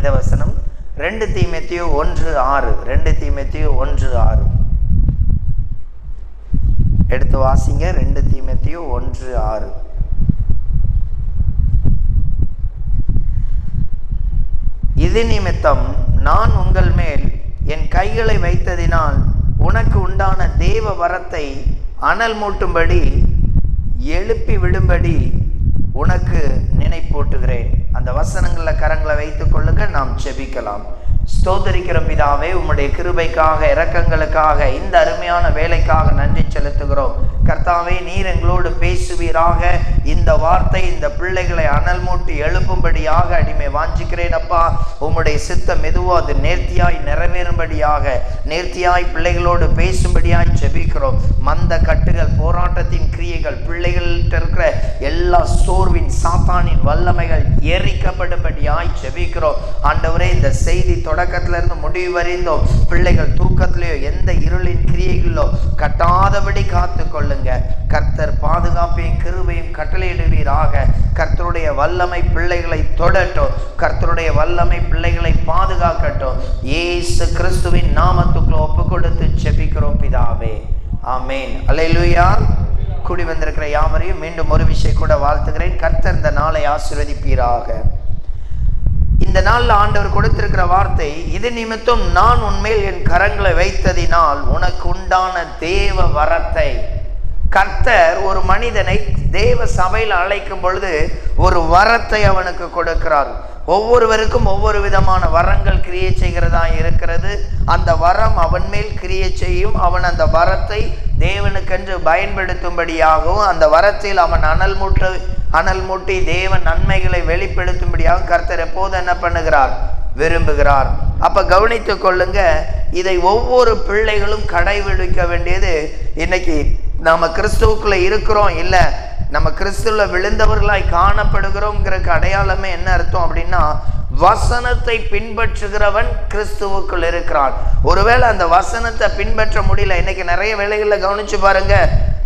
வேதவசனம் ரெண்டு தீமெத்தியோ ஒன்று ஆறு ரெண்டு தீமெத்தியோ ஒன்று ஆறு எடுத்து வாசிங்க ரெண்டு தீமெத்தியோ ஒன்று ஆறு இது நிமித்தம் நான் உங்கள் மேல் என் கைகளை வைத்ததினால் உனக்கு உண்டான தேவ வரத்தை அனல் மூட்டும்படி எழுப்பி விடும்படி உனக்கு நினைப்பூட்டுகிறேன் அந்த வசனங்களில் கரங்களை வைத்துக் கொள்ளுங்க நாம் செபிக்கலாம் ஸ்தோத்தரிக்கிற பிதாவே உம்முடைய கிருபைக்காக இரக்கங்களுக்காக இந்த அருமையான வேலைக்காக நன்றி செலுத்துகிறோம் கர்த்தாவே நீர் எங்களோடு பேசுவீராக இந்த வார்த்தை இந்த பிள்ளைகளை அனல் மூட்டி எழுப்பும்படியாக அடிமை வாஞ்சிக்கிறேன் அப்பா உம்முடைய சித்தம் மெதுவோ அது நேர்த்தியாய் நிறைவேறும்படியாக நேர்த்தியாய் பிள்ளைகளோடு பேசும்படியாய் செபிக்கிறோம் மந்த கட்டுகள் போராட்டத்தின் கிரியைகள் பிள்ளைகள்கிட்ட இருக்கிற எல்லா சோர்வின் சாத்தானின் வல்லமைகள் எரிக்கப்படும்படியாய் செபிக்கிறோம் ஆண்டவரே இந்த செய்தி தொடக்கத்துல இருந்து முடிவு வரைந்தோம் பிள்ளைகள் தூக்கத்திலேயோ எந்த இருளின் கிரியைகளோ கட்டாதபடி காத்து கொள்ளுங்க கர்த்தர் பாதுகாப்பையும் கிருபையும் கட்டளையிடுவீராக கர்த்தருடைய வல்லமை பிள்ளைகளை தொடட்டும் கர்த்தருடைய வல்லமை பிள்ளைகளை பாதுகாக்கட்டும் இயேசு கிறிஸ்துவின் நாமத்துக்குள்ள ஒப்பு கொடுத்து செபிக்கிறோம் பிதாவே ஆமேன் அல்லேலூயா கூடி வந்திருக்கிற யாவரையும் மீண்டும் ஒரு விஷயம் கூட வாழ்த்துகிறேன் கர்த்தர் இந்த நாளை ஆசீர்வதிப்பீராக இந்த நாளில் ஆண்டவர் கொடுத்திருக்கிற வார்த்தை இது நிமித்தம் நான் உன்மேல் என் கரங்களை வைத்ததினால் உனக்கு உண்டான தேவ வரத்தை கர்த்தர் ஒரு மனிதனை தேவ சபையில் அழைக்கும் பொழுது ஒரு வரத்தை அவனுக்கு கொடுக்கிறார் ஒவ்வொருவருக்கும் ஒவ்வொரு விதமான வரங்கள் கிரியை செய்கிறதா இருக்கிறது அந்த வரம் அவன் மேல் கிரியை செய்யும் அவன் அந்த வரத்தை தேவனுக்கென்று பயன்படுத்தும்படியாகவும் அந்த வரத்தில் அவன் அனல் மூட்டு அனல் மூட்டி தேவன் நன்மைகளை வெளிப்படுத்தும்படியாக கர்த்தர் எப்போது என்ன பண்ணுகிறார் விரும்புகிறார் அப்ப கவனித்துக் கொள்ளுங்க இதை ஒவ்வொரு பிள்ளைகளும் கடைபிடிக்க வேண்டியது இன்னைக்கு நாம கிறிஸ்துவுக்குள்ள இருக்கிறோம் இல்ல நம்ம கிறிஸ்துல விழுந்தவர்களாய் காணப்படுகிறோம்ங்கிறக்கு அடையாளமே என்ன அர்த்தம் அப்படின்னா வசனத்தை பின்பற்றுகிறவன் கிறிஸ்துவுக்குள் இருக்கிறான் ஒருவேளை அந்த வசனத்தை பின்பற்ற முடியல இன்னைக்கு நிறைய வேலைகளில் கவனிச்சு பாருங்க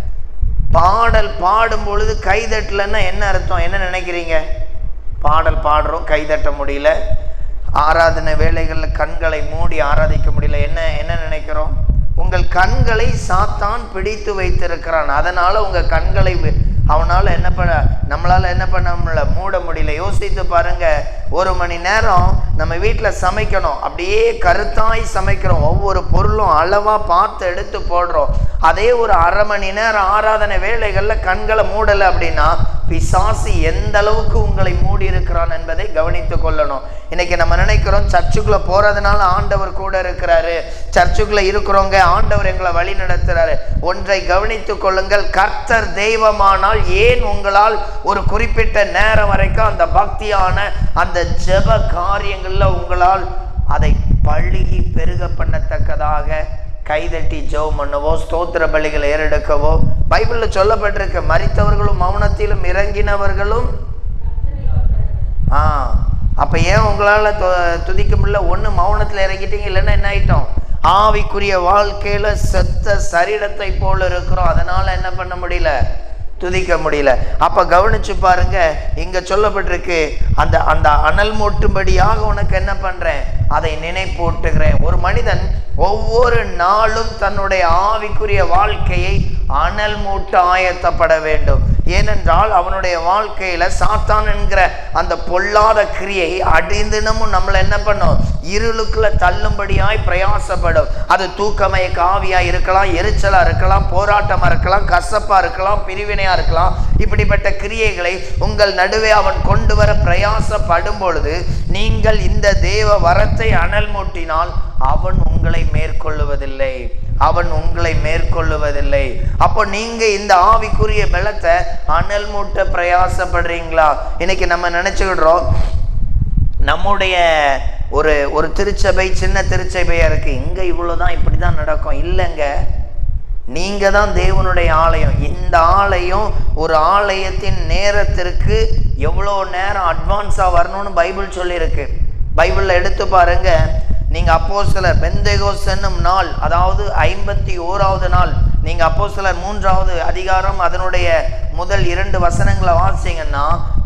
பாடல் பாடும் பொழுது கைதட்டலன்னா என்ன அர்த்தம் என்ன நினைக்கிறீங்க பாடல் பாடுறோம் கைதட்ட முடியல ஆராதனை வேலைகளில் கண்களை மூடி ஆராதிக்க முடியல என்ன என்ன நினைக்கிறோம் உங்கள் கண்களை சாத்தான் பிடித்து வைத்திருக்கிறான் அதனால உங்க கண்களை வி- அவனால என்ன பண்ண நம்மளால என்ன பண்ண முடியல மூட முடியல யோசித்து பாருங்க ஒரு மணி நேரம் நம்ம வீட்டில் சமைக்கணும் அப்படியே கருத்தாய் சமைக்கிறோம் ஒவ்வொரு பொருளும் அளவா பார்த்து எடுத்து போடுறோம் அதே ஒரு அரை மணி நேரம் ஆராதனை வேலைகளில் கண்களை மூடலை அப்படின்னா பிசாசு எந்த அளவுக்கு உங்களை மூடி இருக்கிறான் என்பதை கவனித்துக் கொள்ளணும் இன்னைக்கு நம்ம நினைக்கிறோம் சர்ச்சுக்குள்ள போறதுனால ஆண்டவர் கூட இருக்கிறாரு சர்ச்சுக்குள்ள இருக்கிறவங்க ஆண்டவர் எங்களை வழி நடத்துறாரு ஒன்றை கவனித்துக் கொள்ளுங்கள் கர்த்தர் தெய்வமானால் ஏன் உங்களால் ஒரு குறிப்பிட்ட நேரம் வரைக்கும் அந்த பக்தியான அந்த ஜெப காரியங்கள்ல உங்களால் அதை பழுகி பெருக பண்ணத்தக்கதாக கைதட்டி ஜெபம் பண்ணவோ ஸ்தோத்திர பலிகளை ஏறெடுக்கவோ பைபிளில் சொல்லப்பட்டிருக்கு மரித்தவர்களும் மௌனத்திலும் இறங்கினவர்களும் ஆ அப்போ ஏன் உங்களால் துதிக்க முடியல ஒன்று மௌனத்தில் இறங்கிட்டீங்க இல்லைன்னா என்ன ஆயிட்டோம் ஆவிக்குரிய வாழ்க்கையில செத்த சரீரத்தை போல இருக்கிறோம் அதனால என்ன பண்ண முடியல துதிக்க முடியல அப்ப கவனிச்சு பாருங்க இங்க சொல்லப்பட்டிருக்கு அந்த அந்த அனல் மூட்டும்படியாக உனக்கு என்ன பண்றேன் அதை நினைப்பூட்டுகிறேன் ஒரு மனிதன் ஒவ்வொரு நாளும் தன்னுடைய ஆவிக்குரிய வாழ்க்கையை அனல் மூட்ட ஆயத்தப்பட வேண்டும் ஏனென்றால் அவனுடைய வாழ்க்கையில சாத்தான் என்கிற அந்த பொல்லாத கிரியை அடிந்தினமும் நம்மளை என்ன பண்ணும் இருளுக்குள்ள தள்ளும்படியாய் பிரயாசப்படும் அது தூக்கமயக்க ஆவியா இருக்கலாம் எரிச்சலா இருக்கலாம் போராட்டமா இருக்கலாம் கசப்பா இருக்கலாம் பிரிவினையா இருக்கலாம் இப்படிப்பட்ட கிரியைகளை உங்கள் நடுவே அவன் கொண்டு வர பிரயாசப்படும் பொழுது நீங்கள் இந்த தேவ வரத்தை அனல் மூட்டினால் அவன் உங்களை மேற்கொள்ளுவதில்லை அவன் உங்களை மேற்கொள்ளுவதில்லை அப்போ நீங்க இந்த ஆவிக்குரிய பலத்தை அனல் மூட்ட பிரயாசப்படுறீங்களா இன்னைக்கு நம்ம நினைச்சுக்கிடுறோம் நம்முடைய ஒரு ஒரு திருச்சபை சின்ன திருச்சபையா இருக்கு இங்க இவ்வளவுதான் இப்படிதான் நடக்கும் இல்லைங்க நீங்க தான் தேவனுடைய ஆலயம் இந்த ஆலயம் ஒரு ஆலயத்தின் நேரத்திற்கு எவ்வளோ நேரம் அட்வான்ஸாக வரணும்னு பைபிள் சொல்லியிருக்கு பைபிளில் எடுத்து பாருங்க நீங்க அப்போ சிலர் பெந்தேகோஸ் என்னும் நாள் அதாவது ஐம்பத்தி ஓராவது நாள் நீங்க அப்போ சிலர் மூன்றாவது அதிகாரம் அதனுடைய முதல் இரண்டு வசனங்களை வாசிங்கன்னா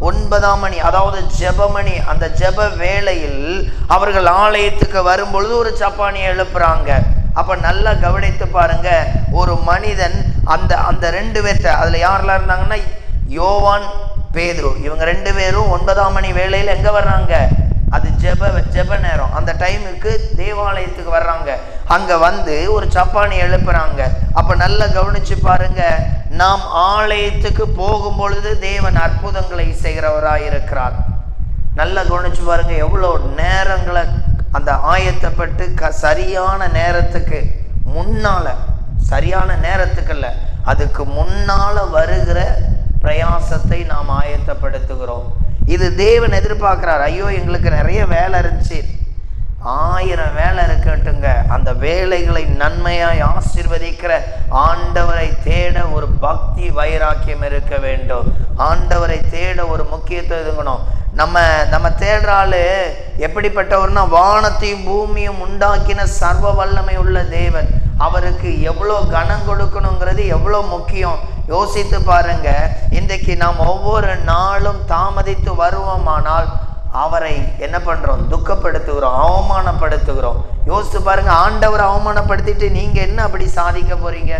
ஒன்பதாம் மணி அதாவது ஜெபமணி அந்த ஜெப வேளையில் அவர்கள் ஆலயத்துக்கு வரும்பொழுது ஒரு சப்பானியை எழுப்புறாங்க அப்ப நல்லா கவனித்து பாருங்க ஒரு மனிதன் அந்த அந்த ரெண்டு பேர்த்த அதுல யாரெல்லாம் இருந்தாங்கன்னா யோவான் பேதுரு இவங்க ரெண்டு பேரும் ஒன்பதாம் மணி வேளையில் எங்க வர்றாங்க அது ஜெப ஜெப நேரம் அந்த டைமுக்கு தேவாலயத்துக்கு வர்றாங்க அங்க வந்து ஒரு சப்பானி எழுப்புறாங்க அப்ப நல்லா கவனிச்சு பாருங்க நாம் ஆலயத்துக்கு போகும் பொழுது தேவன் அற்புதங்களை செய்கிறவராய் இருக்கிறார் நல்லா கவனிச்சு பாருங்க எவ்வளோ நேரங்களை அந்த ஆயத்தப்பட்டு க சரியான நேரத்துக்கு முன்னால சரியான நேரத்துக்கு இல்ல அதுக்கு முன்னால வருகிற பிரயாசத்தை நாம் ஆயத்தப்படுத்துகிறோம் இது தேவன் எதிர்பார்க்கிறார் ஐயோ எங்களுக்கு நிறைய வேலை இருந்துச்சு ஆயிரம் வேலை இருக்கட்டுங்க அந்த வேலைகளை நன்மையாய் ஆசீர்வதிக்கிற ஆண்டவரை தேட ஒரு பக்தி வைராக்கியம் இருக்க வேண்டும் ஆண்டவரை தேட ஒரு முக்கியத்துவம் இருக்கணும் நம்ம நம்ம தேடுற ஆளு எப்படிப்பட்டவர்னா வானத்தையும் பூமியும் உண்டாக்கின சர்வ வல்லமை உள்ள தேவன் அவருக்கு எவ்வளோ கனம் கொடுக்கணுங்கிறது எவ்வளோ முக்கியம் யோசித்து பாருங்க இன்றைக்கு நாம் ஒவ்வொரு நாளும் தாமதித்து வருவோமானால் அவரை என்ன பண்றோம் துக்கப்படுத்துகிறோம் அவமானப்படுத்துகிறோம் யோசித்து பாருங்க ஆண்டவரை அவமானப்படுத்திட்டு நீங்க என்ன அப்படி சாதிக்க போறீங்க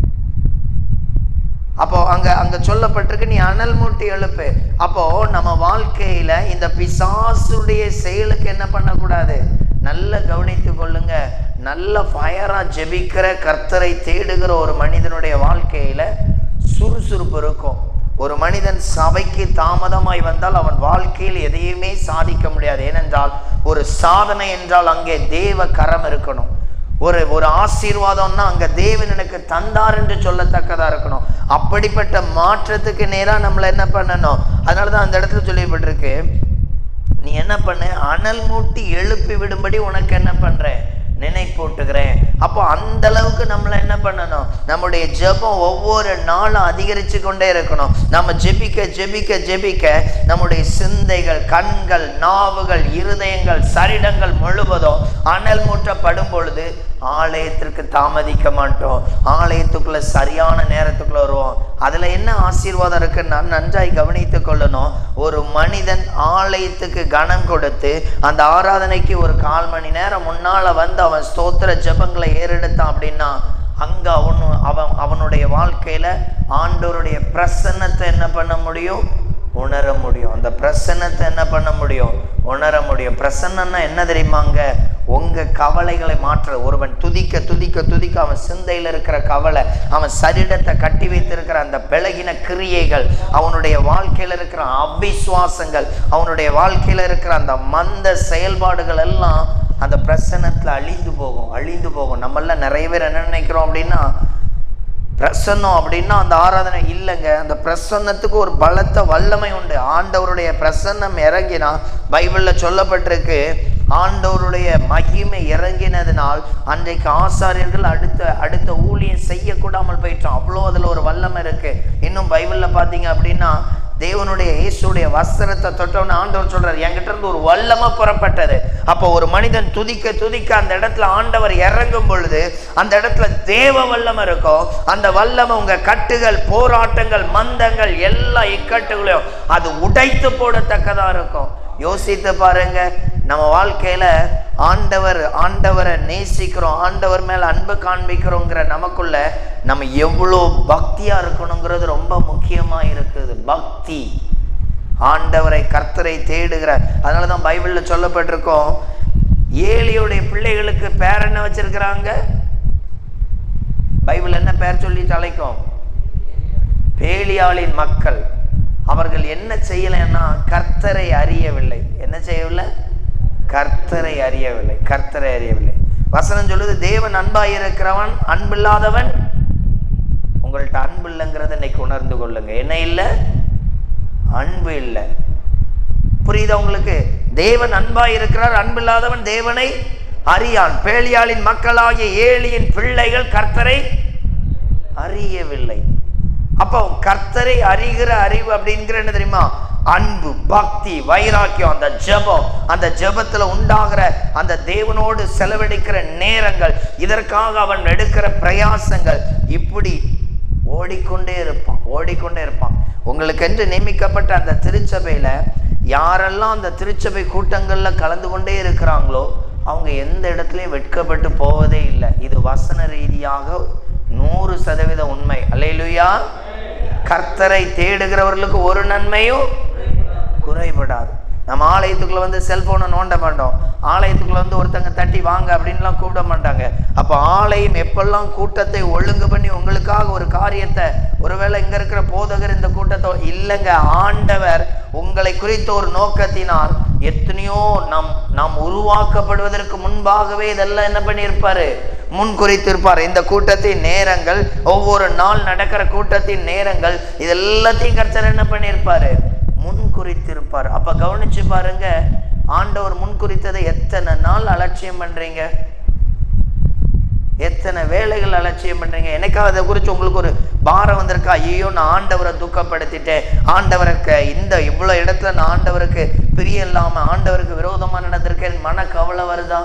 அப்போ அங்க அங்க சொல்லப்பட்டிருக்கு நீ அனல் மூட்டி எழுப்பு அப்போ நம்ம வாழ்க்கையில இந்த பிசாசுடைய செயலுக்கு என்ன பண்ணக்கூடாது நல்ல கவனித்து கொள்ளுங்க நல்ல ஃபயரா ஜெபிக்கிற கர்த்தரை தேடுகிற ஒரு மனிதனுடைய வாழ்க்கையில சுறுசுறுப்பு இருக்கும் ஒரு மனிதன் சபைக்கு தாமதமாய் வந்தால் அவன் வாழ்க்கையில் எதையுமே சாதிக்க முடியாது ஏனென்றால் ஒரு சாதனை என்றால் அங்கே தேவ கரம் இருக்கணும் ஒரு ஒரு ஆசீர்வாதம்னா அங்க தேவன் எனக்கு தந்தார் என்று சொல்லத்தக்கதா இருக்கணும் அப்படிப்பட்ட மாற்றத்துக்கு நேரா நம்மள என்ன பண்ணணும் அதனாலதான் அந்த இடத்துல சொல்லப்பட்டிருக்கு நீ என்ன பண்ணு அனல் மூட்டி எழுப்பி விடும்படி உனக்கு என்ன பண்றேன் நினைப்பூட்டுகிறேன் அப்போ அந்த அளவுக்கு நம்மள என்ன பண்ணணும் நம்முடைய ஜெபம் ஒவ்வொரு நாளும் அதிகரித்து கொண்டே இருக்கணும் நம்ம ஜெபிக்க ஜெபிக்க ஜெபிக்க நம்முடைய சிந்தைகள் கண்கள் நாவுகள் இருதயங்கள் சரிடங்கள் முழுவதும் அனல் மூட்டப்படும் பொழுது ஆலயத்திற்கு தாமதிக்க மாட்டோம் ஆலயத்துக்குள்ள சரியான நேரத்துக்குள்ள வருவோம் அதுல என்ன ஆசீர்வாதம் இருக்குன்னா நன்றாய் கவனித்துக் கொள்ளணும் ஒரு மனிதன் ஆலயத்துக்கு கனம் கொடுத்து அந்த ஆராதனைக்கு ஒரு கால் மணி நேரம் முன்னால வந்து அவன் ஸ்தோத்திர ஜெபங்களை ஏறெடுத்தான் அப்படின்னா அங்க அவனு அவன் அவனுடைய வாழ்க்கையில ஆண்டவருடைய பிரசன்னத்தை என்ன பண்ண முடியும் உணர முடியும் அந்த பிரசன்னத்தை என்ன பண்ண முடியும் உணர முடியும் பிரசன்னம்னா என்ன தெரியுமாங்க உங்க கவலைகளை மாற்ற ஒருவன் துதிக்க துதிக்க துதிக்க அவன் சிந்தையில் இருக்கிற கவலை அவன் சரீரத்தை கட்டி வைத்திருக்கிற அந்த பிளகின கிரியைகள் அவனுடைய வாழ்க்கையில இருக்கிற அவிசுவாசங்கள் அவனுடைய வாழ்க்கையில இருக்கிற அந்த மந்த செயல்பாடுகள் எல்லாம் அந்த பிரசன்னத்துல அழிந்து போகும் அழிந்து போகும் நம்மள நிறைய பேர் என்ன நினைக்கிறோம் அப்படின்னா பிரசன்னம் அப்படின்னா அந்த ஆராதனை இல்லைங்க அந்த பிரசன்னத்துக்கு ஒரு பலத்த வல்லமை உண்டு ஆண்டவருடைய பிரசன்னம் இறங்கினா பைபிளில் சொல்லப்பட்டிருக்கு ஆண்டவருடைய மகிமை இறங்கினதினால் அன்றைக்கு ஆசாரியர்கள் அடுத்த அடுத்த ஊழியம் செய்யக்கூடாமல் போயிட்டோம் அவ்வளோ அதில் ஒரு வல்லமை இருக்கு இன்னும் பைபிளில் பார்த்தீங்க அப்படின்னா தேவனுடைய இயேசுடைய வஸ்திரத்தை தொட்டவன ஆண்டவர் சொல்றாரு என்கிட்ட இருந்து ஒரு வல்லமை புறப்பட்டது அப்போ ஒரு மனிதன் துதிக்க துதிக்க அந்த இடத்துல ஆண்டவர் இறங்கும் பொழுது அந்த இடத்துல தேவ வல்லமை இருக்கும் அந்த வல்லமை உங்க கட்டுகள் போராட்டங்கள் மந்தங்கள் எல்லா இக்கட்டுகளையும் அது உடைத்து போடத்தக்கதா இருக்கும் யோசித்து பாருங்க நம்ம வாழ்க்கையில ஆண்டவர் ஆண்டவரை நேசிக்கிறோம் ஆண்டவர் மேல அன்பு காண்பிக்கிறோங்கிற நமக்குள்ள நம்ம எவ்வளோ பக்தியா இருக்கணுங்கிறது ரொம்ப முக்கியமா இருக்குது பக்தி ஆண்டவரை கர்த்தரை தேடுகிற அதனால தான் பைபிள்ல சொல்லப்பட்டிருக்கோம் ஏலியுடைய பிள்ளைகளுக்கு பேர் என்ன வச்சிருக்கிறாங்க பைபிள் என்ன பேர் சொல்லி அழைக்கும் பேலியாளின் மக்கள் அவர்கள் என்ன செய்யலைன்னா கர்த்தரை அறியவில்லை என்ன செய்யவில்லை கர்த்தரை அறியவில்லை கர்த்தரை அறியவில்லை வசனம் சொல்லுது தேவன் அன்பாய் இருக்கிறவன் அன்பில்லாதவன் உங்கள்ட்ட அன்பு இல்லைங்கிறத இன்னைக்கு உணர்ந்து கொள்ளுங்க என்ன இல்லை அன்பு இல்லை புரியுதா உங்களுக்கு தேவன் அன்பாய் இருக்கிறார் அன்பில்லாதவன் தேவனை அறியான் பேலியாளின் மக்களாகிய ஏலியின் பிள்ளைகள் கர்த்தரை அறியவில்லை அப்போ கர்த்தரை அறிகிற அறிவு அப்படிங்கிற என்ன தெரியுமா அன்பு பக்தி வைராக்கியம் அந்த ஜெபம் அந்த ஜெபத்துல உண்டாகிற அந்த தேவனோடு செலவழிக்கிற நேரங்கள் இதற்காக அவன் எடுக்கிற பிரயாசங்கள் இப்படி ஓடிக்கொண்டே இருப்பான் ஓடிக்கொண்டே இருப்பான் உங்களுக்கென்று நியமிக்கப்பட்ட அந்த திருச்சபையில யாரெல்லாம் அந்த திருச்சபை கூட்டங்கள்ல கலந்து கொண்டே இருக்கிறாங்களோ அவங்க எந்த இடத்துலையும் வெட்கப்பட்டு போவதே இல்லை இது வசன ரீதியாக நூறு சதவீத உண்மை அல்லேலூயா கர்த்தரை தேடுகிறவர்களுக்கு ஒரு நன்மையும் குறைபடாது நம்ம ஆலயத்துக்குள்ள வந்து செல்போனை நோண்ட மாட்டோம் ஆலயத்துக்குள்ள வந்து ஒருத்தங்க தட்டி வாங்க அப்படின்லாம் கூப்பிட மாட்டாங்க அப்போ ஆலயம் எப்பெல்லாம் கூட்டத்தை ஒழுங்கு பண்ணி உங்களுக்காக ஒரு காரியத்தை ஒருவேளை இங்க இருக்கிற போதகர் இந்த கூட்டத்தை இல்லைங்க ஆண்டவர் உங்களை குறித்த ஒரு நோக்கத்தினால் எத்தனையோ நாம் நாம் உருவாக்கப்படுவதற்கு முன்பாகவே இதெல்லாம் என்ன பண்ணியிருப்பாரு முன் குறித்திருப்பார் இந்த கூட்டத்தின் நேரங்கள் ஒவ்வொரு நாள் நடக்கிற கூட்டத்தின் நேரங்கள் இது எல்லாத்தையும் கர்த்தர் என்ன பண்ணியிருப்பாரு முன் குறித்திருப்பார் அப்ப கவனிச்சு பாருங்க ஆண்டவர் முன் குறித்ததை எத்தனை நாள் அலட்சியம் பண்றீங்க எத்தனை வேலைகள் அலட்சியம் பண்றீங்க எனக்காக அதை குறித்து உங்களுக்கு ஒரு பாரம் வந்திருக்கா ஐயோ நான் ஆண்டவரை துக்கப்படுத்திட்டேன் ஆண்டவருக்கு இந்த இவ்வளோ இடத்துல நான் ஆண்டவருக்கு பிரிய இல்லாம ஆண்டவருக்கு விரோதமா நடந்திருக்கேன் மன கவலை வருதா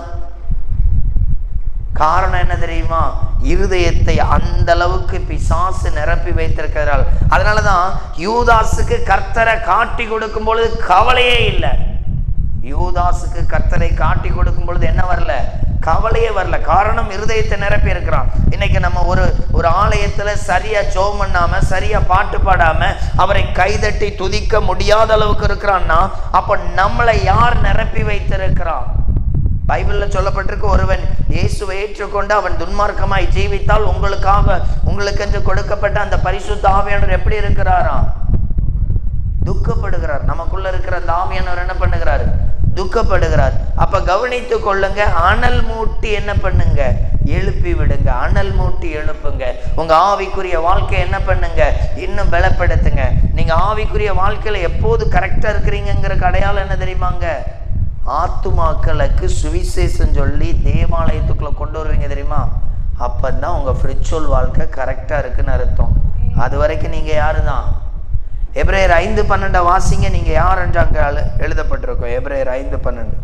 காரணம் என்ன தெரியுமா இருதயத்தை அந்த அளவுக்கு பிசாசு நிரப்பி வைத்திருக்கிறாள் அதனாலதான் யூதாசுக்கு கர்த்தரை காட்டி கொடுக்கும் பொழுது கவலையே இல்லை யூதாசுக்கு கர்த்தரை காட்டி கொடுக்கும் பொழுது என்ன வரல கவலையே வரல காரணம் இருதயத்தை நிரப்பி இருக்கிறான் இன்னைக்கு நம்ம ஒரு ஒரு ஆலயத்துல சரியா ஜோம் பண்ணாம சரியா பாட்டு பாடாம அவரை கைதட்டி துதிக்க முடியாத அளவுக்கு இருக்கிறான்னா அப்ப நம்மளை யார் நிரப்பி வைத்திருக்கிறான் பைபிள்ல சொல்லப்பட்டிருக்கு ஒருவன் இயேசுவை ஏற்றுக்கொண்டு அவன் துன்மார்க்கமாய் ஜீவித்தால் உங்களுக்காக உங்களுக்கென்று கொடுக்கப்பட்ட அந்த பரிசுத்த ஆவியானவர் எப்படி இருக்கிறாராம் துக்கப்படுகிறார் நமக்குள்ள இருக்கிற அந்த ஆவியானவர் என்ன பண்ணுகிறாரு துக்கப்படுகிறார் அப்ப கவனித்து கொள்ளுங்க அனல் மூட்டி என்ன பண்ணுங்க எழுப்பி விடுங்க அனல் மூட்டி எழுப்புங்க உங்க ஆவிக்குரிய வாழ்க்கை என்ன பண்ணுங்க இன்னும் பலப்படுத்துங்க நீங்க ஆவிக்குரிய வாழ்க்கையில எப்போது கரெக்டா இருக்கிறீங்கிற அடையாளம் என்ன தெரியுமாங்க ஆத்துமாக்களுக்கு சுவிசேஷம் சொல்லி தேவாலயத்துக்குள்ள கொண்டு வருவீங்க தெரியுமா அப்பதான் உங்க ஃப்ரிச்சுவல் வாழ்க்கை கரெக்டா இருக்குன்னு அர்த்தம் அது வரைக்கும் நீங்க யாரு தான் எப்ரேயர் ஐந்து பன்னெண்டை வாசிங்க நீங்க யார் என்று அங்க எழு- எழுதப்பட்டிருக்கோம் எப்ரேயர் ஐந்து பன்னெண்டு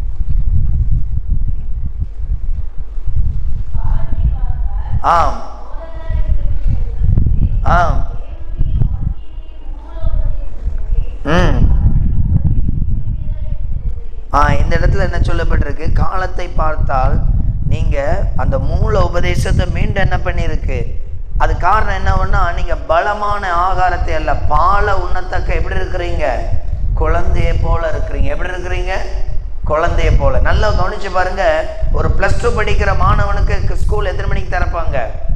ஆம் ஆம் ம் ஆ இந்த இடத்துல என்ன சொல்லப்பட்டிருக்கு காலத்தை பார்த்தால் நீங்க அந்த மூல உபதேசத்தை மீண்டும் என்ன பண்ணியிருக்கு அது காரணம் என்னவென்னா நீங்க பலமான ஆகாரத்தை அல்ல பாலை உண்ணத்தக்க எப்படி இருக்கிறீங்க குழந்தைய போல இருக்கிறீங்க எப்படி இருக்கிறீங்க குழந்தைய போல நல்லா கவனிச்சு பாருங்க ஒரு ப்ளஸ் டூ படிக்கிற மாணவனுக்கு ஸ்கூல் எத்தனை மணிக்கு திறப்பாங்க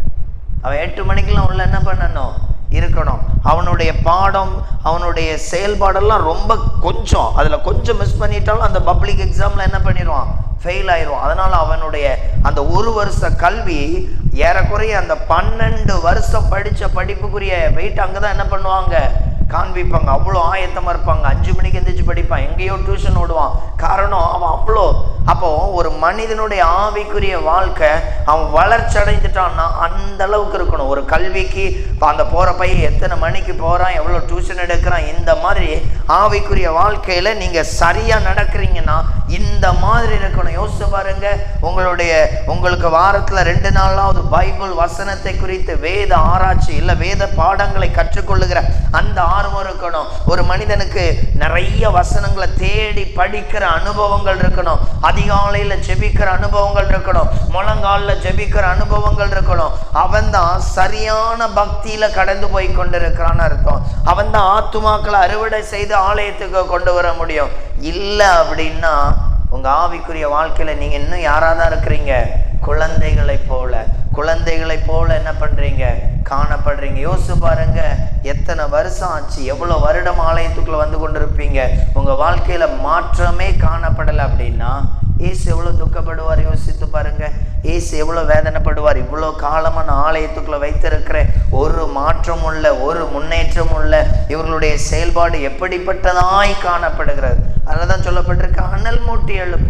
அவன் எட்டு மணிக்கெல்லாம் உள்ள என்ன பண்ணணும் இருக்கணும் அவனுடைய பாடம் அவனுடைய செயல்பாடெல்லாம் ரொம்ப கொஞ்சம் அதில் கொஞ்சம் மிஸ் பண்ணிட்டாலும் அந்த பப்ளிக் எக்ஸாமில் என்ன பண்ணிடுவான் ஃபெயில் ஆயிடுவான் அதனால் அவனுடைய அந்த ஒரு வருஷ கல்வி ஏறக்குறைய அந்த பன்னெண்டு வருஷம் படித்த படிப்புக்குரிய வெயிட் அங்கே தான் என்ன பண்ணுவாங்க காண்பிப்பாங்க அவ்வளோ ஆயத்தமாக இருப்பாங்க அஞ்சு மணிக்கு எந்திரிச்சு படிப்பான் எங்கேயோ டியூஷன் ஓடுவான் காரணம் அவன் அவ்வளோ அப்போ ஒரு மனிதனுடைய ஆவிக்குரிய வாழ்க்கை அவன் வளர்ச்சி அடைந்துட்டான்னா அந்த அளவுக்கு இருக்கணும் ஒரு கல்விக்கு இப்போ அந்த போகிற பையன் எத்தனை மணிக்கு போகிறான் எவ்வளோ டியூஷன் எடுக்கிறான் இந்த மாதிரி ஆவிக்குரிய வாழ்க்கையில் நீங்கள் சரியாக நடக்கிறீங்கன்னா இந்த மாதிரி இருக்கணும் யோசிச்சு பாருங்க உங்களுடைய உங்களுக்கு வாரத்தில் ரெண்டு நாளாவது பைபிள் வசனத்தை குறித்து வேத ஆராய்ச்சி இல்லை வேத பாடங்களை கற்றுக்கொள்ளுகிற அந்த ஆர்வம் இருக்கணும் ஒரு மனிதனுக்கு நிறைய வசனங்களை தேடி படிக்கிற அனுபவங்கள் இருக்கணும் அதிகாலையில் ஜெபிக்கிற அனுபவங்கள் இருக்கணும் முழங்காலில் ஜெபிக்கிற அனுபவங்கள் இருக்கணும் அவன் தான் சரியான பக்தியில கடந்து போய் கொண்டிருக்கிறான்னு அர்த்தம் அவன் தான் ஆத்துமாக்களை அறுவடை செய்து ஆலயத்துக்கு கொண்டு வர முடியும் இல்லை அப்படின்னா உங்க ஆவிக்குரிய வாழ்க்கையில நீங்க இன்னும் யாரா தான் இருக்கிறீங்க குழந்தைகளைப் போல குழந்தைகளைப் போல என்ன பண்றீங்க காணப்படுறீங்க யோசிச்சு பாருங்க எத்தனை வருஷம் ஆச்சு எவ்வளவு வருடம் ஆலயத்துக்குள்ள வந்து கொண்டிருப்பீங்க உங்க வாழ்க்கையில மாற்றமே காணப்படலை அப்படின்னா ஏசு எவ்வளவு துக்கப்படுவார் யோசித்து பாருங்க ஏசு எவ்வளவு வேதனைப்படுவார் இவ்வளோ காலமா நான் ஆலயத்துக்குள்ள வைத்திருக்கிற ஒரு மாற்றம் உள்ள ஒரு முன்னேற்றம் உள்ள இவர்களுடைய செயல்பாடு எப்படிப்பட்டதாய் காணப்படுகிறது அதனால தான் சொல்லப்பட்டிருக்கு அனல் மூட்டி எழுப்பு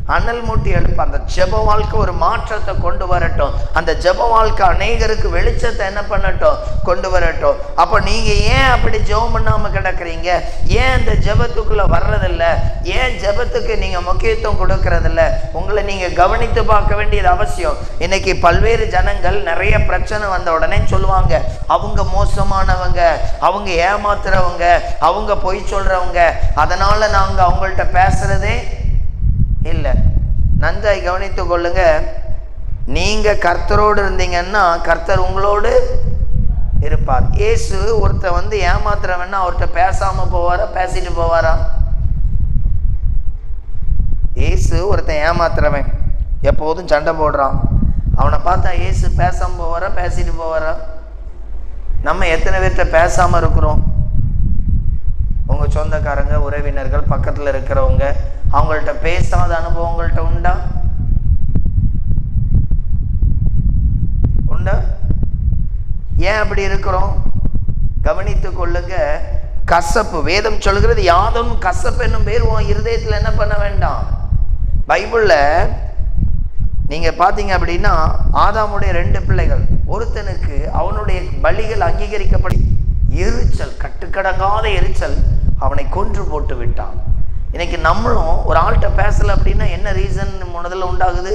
அனல் மூட்டி எழுப்ப அந்த ஜெப வாழ்க்கை ஒரு மாற்றத்தை கொண்டு வரட்டும் அந்த ஜெப வாழ்க்கை அநேகருக்கு வெளிச்சத்தை என்ன பண்ணட்டும் கொண்டு வரட்டும் அப்போ நீங்க ஏன் அப்படி ஜெபம் பண்ணாம கிடக்குறீங்க ஏன் இந்த ஜெபத்துக்குள்ள வர்றதில்ல ஏன் ஜெபத்துக்கு நீங்க முக்கியத்துவம் கொடுக்கறதில்ல உங்களை நீங்க கவனித்து பார்க்க வேண்டியது அவசியம் இன்னைக்கு பல்வேறு ஜனங்கள் நிறைய பிரச்சனை வந்த உடனே சொல்லுவாங்க அவங்க மோசமானவங்க அவங்க ஏமாத்துறவங்க அவங்க பொய் சொல்றவங்க அதனால நாங்க அவங்கள்ட்ட பேசுறதே இல்லை நன்றாய் கவனித்து கொள்ளுங்க நீங்க கர்த்தரோடு இருந்தீங்கன்னா கர்த்தர் உங்களோடு இருப்பார் இயேசு ஒருத்த வந்து ஏமாத்துறவன்னா அவர்கிட்ட பேசாம போவாரா பேசிட்டு போவாரா இயேசு ஒருத்தன் ஏமாத்துறவன் எப்போதும் சண்டை போடுறான் அவனை பார்த்தா இயேசு பேசாம போவாரா பேசிட்டு போவாரா நம்ம எத்தனை பேர்கிட்ட பேசாம இருக்கிறோம் உங்க சொந்தக்காரங்க உறவினர்கள் பக்கத்துல இருக்கிறவங்க அவங்கள்ட்ட பேசாத அனுபவங்கள்ட்ட உண்டா உண்டா ஏன் அப்படி இருக்கிறோம் கவனித்து கொள்ளுங்க கசப்பு வேதம் சொல்கிறது யாதும் கசப்பு என்னும் பேர் உன் இருதயத்தில் என்ன பண்ண வேண்டாம் பைபிள்ல நீங்க பார்த்தீங்க அப்படின்னா ஆதாமுடைய ரெண்டு பிள்ளைகள் ஒருத்தனுக்கு அவனுடைய பலிகள் அங்கீகரிக்கப்படி எரிச்சல் கட்டுக்கடங்காத எரிச்சல் அவனை கொன்று போட்டு விட்டான் இன்னைக்கு நம்மளும் ஒரு ஆள்கிட்ட பேசல அப்படின்னா என்ன ரீசன் முதல்ல உண்டாகுது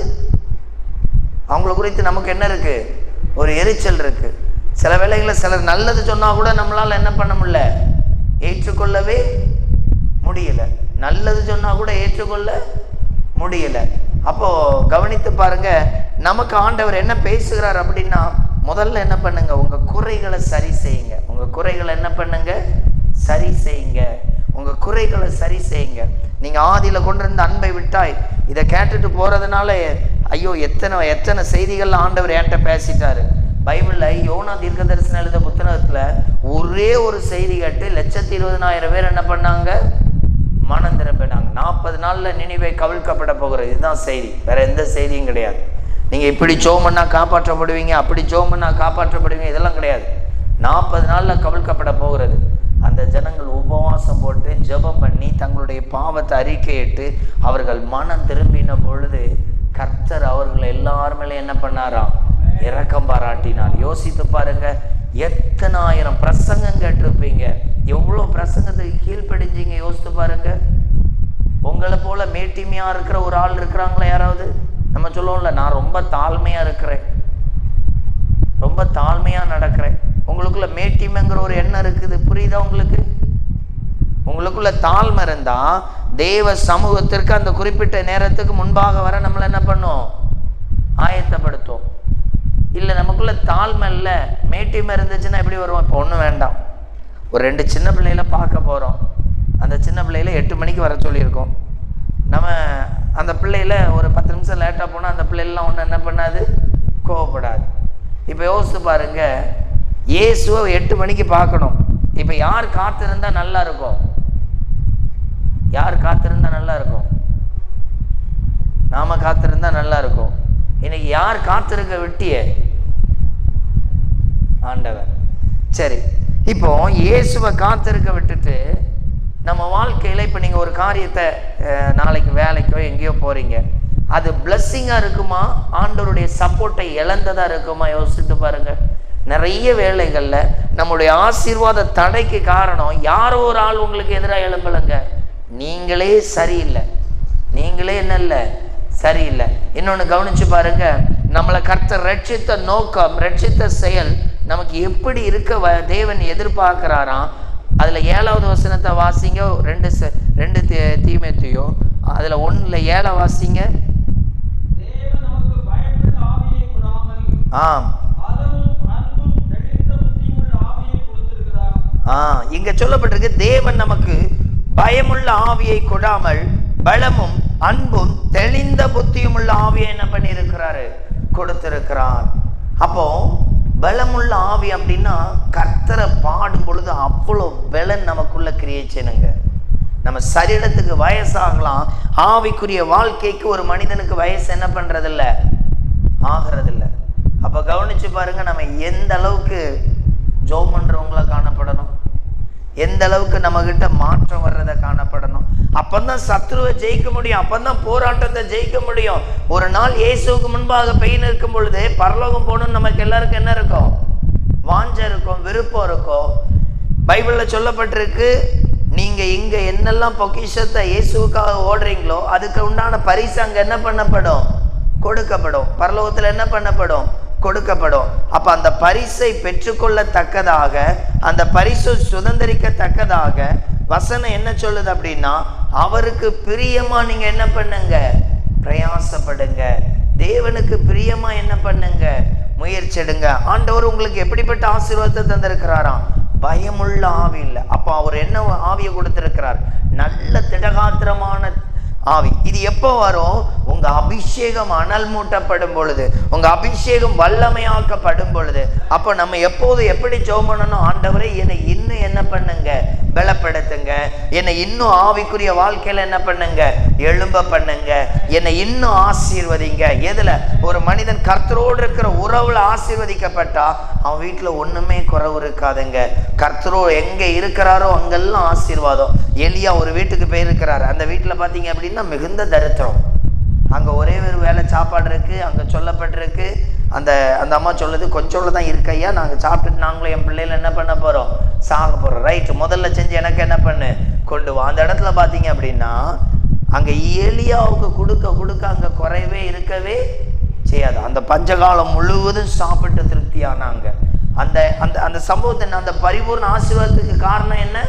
அவங்கள குறித்து நமக்கு என்ன இருக்கு ஒரு எரிச்சல் இருக்கு சில வேளைகளில் சிலர் நல்லது சொன்னா கூட நம்மளால என்ன பண்ண முடியல ஏற்றுக்கொள்ளவே முடியல நல்லது சொன்னா கூட ஏற்றுக்கொள்ள முடியல அப்போ கவனித்து பாருங்க நமக்கு ஆண்டவர் என்ன பேசுகிறார் அப்படின்னா முதல்ல என்ன பண்ணுங்க உங்க குறைகளை சரி செய்யுங்க உங்க குறைகளை என்ன பண்ணுங்க சரி செய்யுங்க உங்க குறைகளை சரி செய்யுங்க நீங்க ஆதியில கொண்டிருந்த அன்பை விட்டாய் இதை கேட்டுட்டு போறதுனால ஐயோ எத்தனை எத்தனை செய்திகள் ஆண்டவர் என்கிட்ட பேசிட்டாரு பைபிள்ல யோனா தீர்க்க தரிசனம் எழுத புத்தகத்துல ஒரே ஒரு செய்தி கேட்டு லட்சத்தி இருபதனாயிரம் பேர் என்ன பண்ணாங்க மனம் திரும்பினாங்க நாற்பது நாள்ல நினைவை கவிழ்க்கப்பட போகிறது இதுதான் செய்தி வேற எந்த செய்தியும் கிடையாது நீங்க இப்படி ஜோம் பண்ணா காப்பாற்றப்படுவீங்க அப்படி ஜோம் பண்ணா காப்பாற்றப்படுவீங்க இதெல்லாம் கிடையாது நாற்பது நாள்ல கவிழ்க்கப்பட போகிறது அந்த ஜனங்கள் உபவாசம் போட்டு ஜெபம் பண்ணி தங்களுடைய பாவத்தை அறிக்கையிட்டு அவர்கள் மனம் திரும்பின பொழுது கர்த்தர் அவர்கள் எல்லாருமே என்ன பண்ணாராம் இரக்கம் பாராட்டினார் யோசித்து பாருங்க எத்தனை ஆயிரம் பிரசங்கம் கேட்டிருப்பீங்க எவ்வளோ பிரசங்கத்துக்கு கீழ்ப்படிஞ்சீங்க யோசித்து பாருங்க உங்களை போல மேட்டிமையா இருக்கிற ஒரு ஆள் இருக்கிறாங்களா யாராவது நம்ம சொல்லுவோம்ல நான் ரொம்ப தாழ்மையா இருக்கிறேன் ரொம்ப தாழ்மையா நடக்கிறேன் உங்களுக்குள்ள மேட்டிமைங்கிற ஒரு எண்ணம் இருக்குது புரியுதா உங்களுக்கு உங்களுக்குள்ள தாழ்மை இருந்தா தேவ சமூகத்திற்கு அந்த குறிப்பிட்ட நேரத்துக்கு முன்பாக வர நம்மளை என்ன பண்ணும் ஆயத்தப்படுத்தும் இல்லை நமக்குள்ள தாழ்மை இல்லை மேட்டிமை இருந்துச்சுன்னா எப்படி வருவோம் இப்போ ஒன்றும் வேண்டாம் ஒரு ரெண்டு சின்ன பிள்ளைகளை பார்க்க போகிறோம் அந்த சின்ன பிள்ளையில எட்டு மணிக்கு வர சொல்லியிருக்கோம் நம்ம அந்த பிள்ளையில ஒரு பத்து நிமிஷம் லேட்டாக போனால் அந்த பிள்ளைலாம் ஒன்றும் என்ன பண்ணாது கோவப்படாது இப்போ யோசித்து பாருங்க இயேசுவை எட்டு மணிக்கு பார்க்கணும் இப்போ யார் காத்திருந்தா நல்லா இருக்கும் யார் காத்திருந்தா நல்லா இருக்கும் நாம காத்திருந்தா நல்லா இருக்கும் இன்னைக்கு யார் காத்திருக்க விட்டிய ஆண்டவர் சரி இப்போ இயேசுவை காத்திருக்க விட்டுட்டு நம்ம வாழ்க்கையில இப்போ நீங்க ஒரு காரியத்தை அஹ், நாளைக்கு வேலைக்கோ எங்கேயோ போறீங்க அது பிளஸ்ஸிங்காக இருக்குமா ஆண்டவருடைய சப்போர்ட்டை இழந்ததா இருக்குமா யோசித்து பாருங்க நிறைய வேலைகள்ல நம்முடைய ஆசீர்வாத தடைக்கு காரணம் யாரோ ஒரு ஆள் உங்களுக்கு எதிராக எழும்பலைங்க நீங்களே சரியில்லை நீங்களே என்ன இல்லை சரியில்லை இன்னொன்று கவனிச்சு பாருங்க நம்மளை கர்த்தர் ரட்சித்த நோக்கம் ரட்சித்த செயல் நமக்கு எப்படி இருக்க வ- தேவன் எதிர்பார்க்கிறாராம் அதுல ஏழாவது வசனத்தை வாசிங்க ரெண்டு ச- ரெண்டு தீ- தீமோத்தேயும் அதுல ஒண்ணுல ஏழை வாசிங்க தேவன் நமக்கு பயமுள்ள ஆவியை கொடாமல் ஆம் பலமும் அன்பும் தெளிந்த புத்தியுள்ள ஆவியை கொடுத்திருக்கிறார் ஆ இங்க சொல்லப்பட்டிருக்கு தேவன் நமக்கு பயமுள்ள ஆவியை கொடாமல் பலமும் அன்பும் தெளிந்த புத்தியும் உள்ள ஆவியை என்ன பண்ணியிருக்கிறாரு கொடுத்திருக்கிறார் அப்போ பலமுள்ள ஆவி அப்படின்னா கர்த்தரை பாடும் பொழுது அவ்வளோ பலன் நமக்குள்ள கிரியேச்சனுங்க நம்ம சரீரத்துக்கு வயசாகலாம் ஆவிக்குரிய வாழ்க்கைக்கு ஒரு மனிதனுக்கு வயசு என்ன பண்றதில்ல ஆகிறதில்ல அப்போ கவனிச்சு பாருங்க நம்ம எந்த அளவுக்கு ஜோம் பண்றவங்களா காணப்படணும் எந்த அளவுக்கு நம்மகிட்ட மாற்றம் வர்றதை காணப்படணும் அப்பந்தான் சத்ருவை ஜெயிக்க முடியும் அப்பந்தான் போராட்டத்தை ஜெயிக்க முடியும் ஒரு நாள் இயேசுவுக்கு முன்பாக பெயின் இருக்கும் பொழுது பரலோகம் போகணும்னு நமக்கு எல்லாருக்கும் என்ன இருக்கும் வாஞ்ச இருக்கும் விருப்பம் இருக்கும் பைபிளில் சொல்லப்பட்டிருக்கு நீங்க இங்க என்னெல்லாம் பொக்கிஷத்தை இயேசுவுக்காக ஓடுறீங்களோ அதுக்கு உண்டான பரிசு அங்க என்ன பண்ணப்படும் கொடுக்கப்படும் பரலோகத்தில் என்ன பண்ணப்படும் கொடுக்கப்படும் அப்ப அந்த பரிசை பெற்றுக்கொள்ளத்தக்கதாக அந்த பரிசு சுதந்திரிக்கத்தக்கதாக வசனம் என்ன சொல்லுது அப்படின்னா அவருக்கு பிரியமா நீங்க என்ன பண்ணுங்க பிரயாசப்படுங்க தேவனுக்கு பிரியமா என்ன பண்ணுங்க முயற்சி எடுங்க ஆண்டவர் உங்களுக்கு எப்படிப்பட்ட ஆசீர்வாதத்தை தந்திருக்கிறாராம் பயமுள்ள ஆவி இல்லை அப்போ அவர் என்ன ஆவியை கொடுத்திருக்கிறார் நல்ல திடகாத்திரமான ஆவி இது எப்போ வரும் உங்க அபிஷேகம் அனல் மூட்டப்படும் பொழுது உங்க அபிஷேகம் வல்லமையாக்கப்படும் பொழுது அப்போ நம்ம எப்போது எப்படி ஜெபம் பண்ணணும் ஆண்டவரே என்னை இன்னும் என்ன பண்ணுங்க பலப்படுத்துங்க என்னை இன்னும் ஆவிக்குரிய வாழ்க்கையில என்ன பண்ணுங்க எழும்ப பண்ணுங்க என்னை இன்னும் ஆசீர்வதிங்க எதுல ஒரு மனிதன் கர்த்தரோடு இருக்கிற உறவுல ஆசீர்வதிக்கப்பட்டா அவன் வீட்டுல ஒண்ணுமே குறைவு இருக்காதுங்க கர்த்தரோ எங்க இருக்கிறாரோ அங்கெல்லாம் ஆசீர்வாதம் எலியா ஒரு வீட்டுக்கு போயிருக்கிறாரு அந்த வீட்டுல பாத்தீங்க அப்படின்னா மிகுந்த தரித்திரம் அங்க ஒரே ஒரு வேளை சாப்பாடு இருக்கு அங்க சொல்லப்பட்டிருக்கு அந்த அந்த அம்மா சொல்லுது கொஞ்சோட தான் இருக்கையா நாங்க சாப்பிட்டுட்டு நாங்களும் என் பிள்ளைல என்ன பண்ண போறோம் சாக போறோம் ரைட் முதல்ல செஞ்சு எனக்கு என்ன பண்ணு கொண்டு வா அந்த இடத்துல பாத்தீங்க அப்படின்னா அங்க ஏலியாவுக்கு கொடுக்க கொடுக்க அங்க குறைவே இருக்கவே செய்யாது அந்த பஞ்சகாலம் முழுவதும் சாப்பிட்டு திருப்தியானாங்க அந்த அந்த அந்த சம்பவத்தின் அந்த பரிபூர்ண ஆசீர்வாதத்துக்கு காரணம் என்ன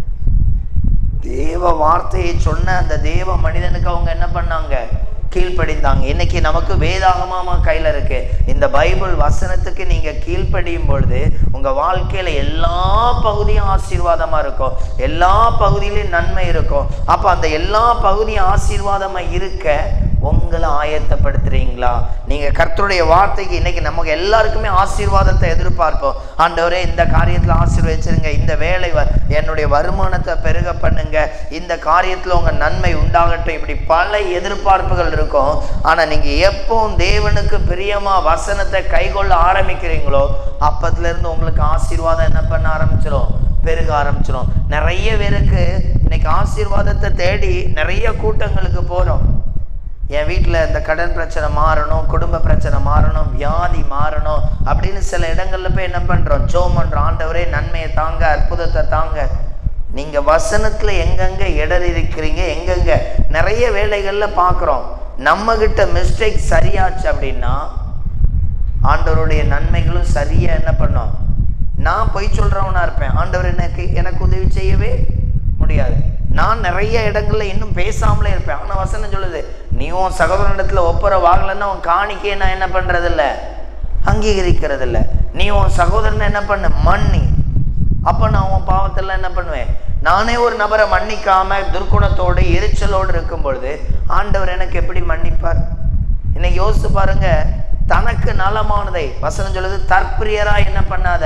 தேவ வார்த்தையை சொன்ன அந்த தேவ மனிதனுக்கு அவங்க என்ன பண்ணாங்க கீழ்ப்படிந்தாங்க இன்னைக்கு நமக்கு வேதாகமா கையில இருக்கு இந்த பைபிள் வசனத்துக்கு நீங்க கீழ்ப்படியும் பொழுது உங்க வாழ்க்கையில எல்லா பகுதியும் ஆசீர்வாதமா இருக்கும் எல்லா பகுதியிலும் நன்மை இருக்கும் அப்ப அந்த எல்லா பகுதியும் ஆசீர்வாதமா இருக்க உங்களை ஆயத்தப்படுத்துறீங்களா நீங்க கர்த்தருடைய வார்த்தைக்கு இன்னைக்கு நமக்கு எல்லாருக்குமே ஆசீர்வாதத்தை எதிர்பார்ப்போம் ஆண்டவரே இந்த காரியத்துல ஆசீர்வதிச்சிருங்க இந்த வேலை வ- என்னுடைய வருமானத்தை பெருக பண்ணுங்க இந்த காரியத்துல உங்க நன்மை உண்டாகட்டும் இப்படி பல எதிர்பார்ப்புகள் இருக்கும் ஆனா நீங்க எப்பவும் தேவனுக்கு பிரியமா வசனத்தை கைக்கொள்ள ஆரம்பிக்கிறீங்களோ அப்பத்துல இருந்து உங்களுக்கு ஆசீர்வாதம் என்ன பண்ண ஆரம்பிச்சிடும் பெருக ஆரம்பிச்சிடும் நிறைய பேருக்கு இன்னைக்கு ஆசீர்வாதத்தை தேடி நிறைய கூட்டங்களுக்கு போறோம் என் வீட்டில் இந்த கடன் பிரச்சனை மாறணும் குடும்ப பிரச்சனை மாறணும் வியாதி மாறணும் அப்படின்னு சில இடங்கள்ல போய் என்ன பண்றோம் ஜோம் பண்றோம் ஆண்டவரே நன்மையை தாங்க அற்புதத்தை தாங்க நீங்க வசனத்துல எங்கெங்க இடர் இருக்கிறீங்க எங்கெங்க நிறைய வேலைகள்ல பார்க்குறோம் நம்ம கிட்ட மிஸ்டேக் சரியாச்சு அப்படின்னா ஆண்டவருடைய நன்மைகளும் சரியா என்ன பண்ணோம் நான் பொய் சொல்றவனா இருப்பேன் ஆண்டவர் எனக்கு எனக்கு உதவி செய்யவே முடியாது நான் நிறைய இடங்கள்ல இன்னும் பேசாமலே இருப்பேன் ஆனா வசனம் சொல்லுது நீ உன் சகோதரனிடத்துல ஒப்புற வாங்கலைன்னா உன் காணிக்கையை நான் என்ன பண்றது இல்ல அங்கீகரிக்கிறது இல்ல நீ உன் சகோதரனை என்ன பண்ணு மன்னி அப்ப நான் உன் பாவத்தெல்லாம் என்ன பண்ணுவேன் நானே ஒரு நபரை மன்னிக்காம துர்க்குணத்தோடு எரிச்சலோடு இருக்கும் பொழுது ஆண்டவர் எனக்கு எப்படி மன்னிப்பார் இன்னைக்கு யோசிச்சு பாருங்க தனக்கு நலமானதை வசனம் சொல்லுது தற்பிரியரா என்ன பண்ணாத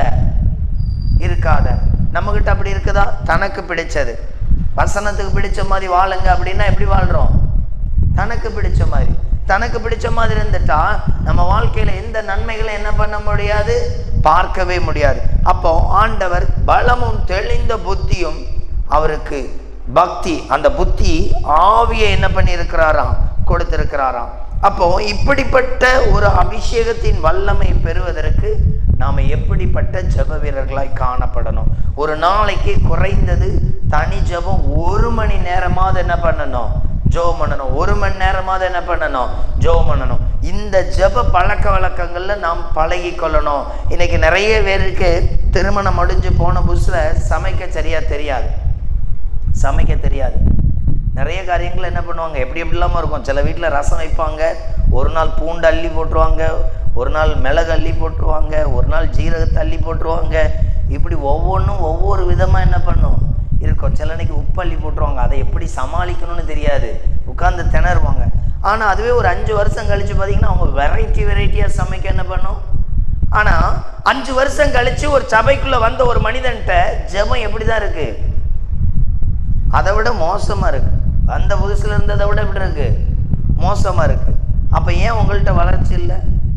இருக்காத நம்மகிட்ட அப்படி இருக்குதா தனக்கு பிடிச்சது வசனத்துக்கு பிடிச்ச மாதிரி வாழுங்க அப்படின்னா எப்படி வாழ்றோம் தனக்கு பிடிச்ச மாதிரி தனக்கு பிடிச்ச மாதிரி இருந்துட்டா நம்ம வாழ்க்கையில எந்த நன்மைகளை என்ன பண்ண முடியாது பார்க்கவே முடியாது அப்போ ஆண்டவர் பலமும் தெளிந்த புத்தியும் அவருக்கு பக்தி அந்த புத்தி ஆவியை என்ன பண்ணியிருக்கிறாராம் கொடுத்திருக்கிறாராம் அப்போ இப்படிப்பட்ட ஒரு அபிஷேகத்தின் வல்லமை பெறுவதற்கு நாம எப்படிப்பட்ட ஜெப வீரர்களாய் காணப்படணும் ஒரு நாளைக்கு குறைந்தது தனி ஜெபம் ஒரு மணி நேரமாவது என்ன பண்ணணும் ஜெபம் பண்ணணும் ஒரு மணி நேரமாவது என்ன பண்ணணும் ஜெபம் பண்ணணும் இந்த ஜெப பழக்க வழக்கங்கள்ல நாம் பழகி கொள்ளணும் இன்னைக்கு நிறைய பேருக்கு திருமணம் முடிஞ்சு போன புதுசுல சமைக்க சரியா தெரியாது சமைக்க தெரியாது நிறைய காரியங்கள் என்ன பண்ணுவாங்க எப்படி எப்படி இல்லாமல் இருக்கும் சில வீட்டில் ரசம் வைப்பாங்க ஒரு நாள் பூண்டு அள்ளி போட்டுருவாங்க ஒரு நாள் மிளகு அள்ளி போட்டுருவாங்க ஒரு நாள் ஜீரகத்தை அள்ளி போட்டுருவாங்க இப்படி ஒவ்வொன்றும் ஒவ்வொரு விதமாக என்ன பண்ணும் இருக்கும் சில அன்னைக்கு உப்பு அள்ளி போட்டுருவாங்க அதை எப்படி சமாளிக்கணும்னு தெரியாது உட்கார்ந்து திணறுவாங்க ஆனால் அதுவே ஒரு அஞ்சு வருஷம் கழிச்சு பார்த்தீங்கன்னா அவங்க வெரைட்டி வெரைட்டியாக சமைக்க என்ன பண்ணும் ஆனால் அஞ்சு வருஷம் கழிச்சு ஒரு சபைக்குள்ளே வந்த ஒரு மனிதன்ட்ட ஜெபம் எப்படி தான் இருக்குது அதை விட மோசமா இருக்கு அந்த புதுசுல இருந்ததை விட எப்படி இருக்கு மோசமா இருக்கு அப்ப ஏன் உங்கள்கிட்ட வளர்ச்சி இல்லை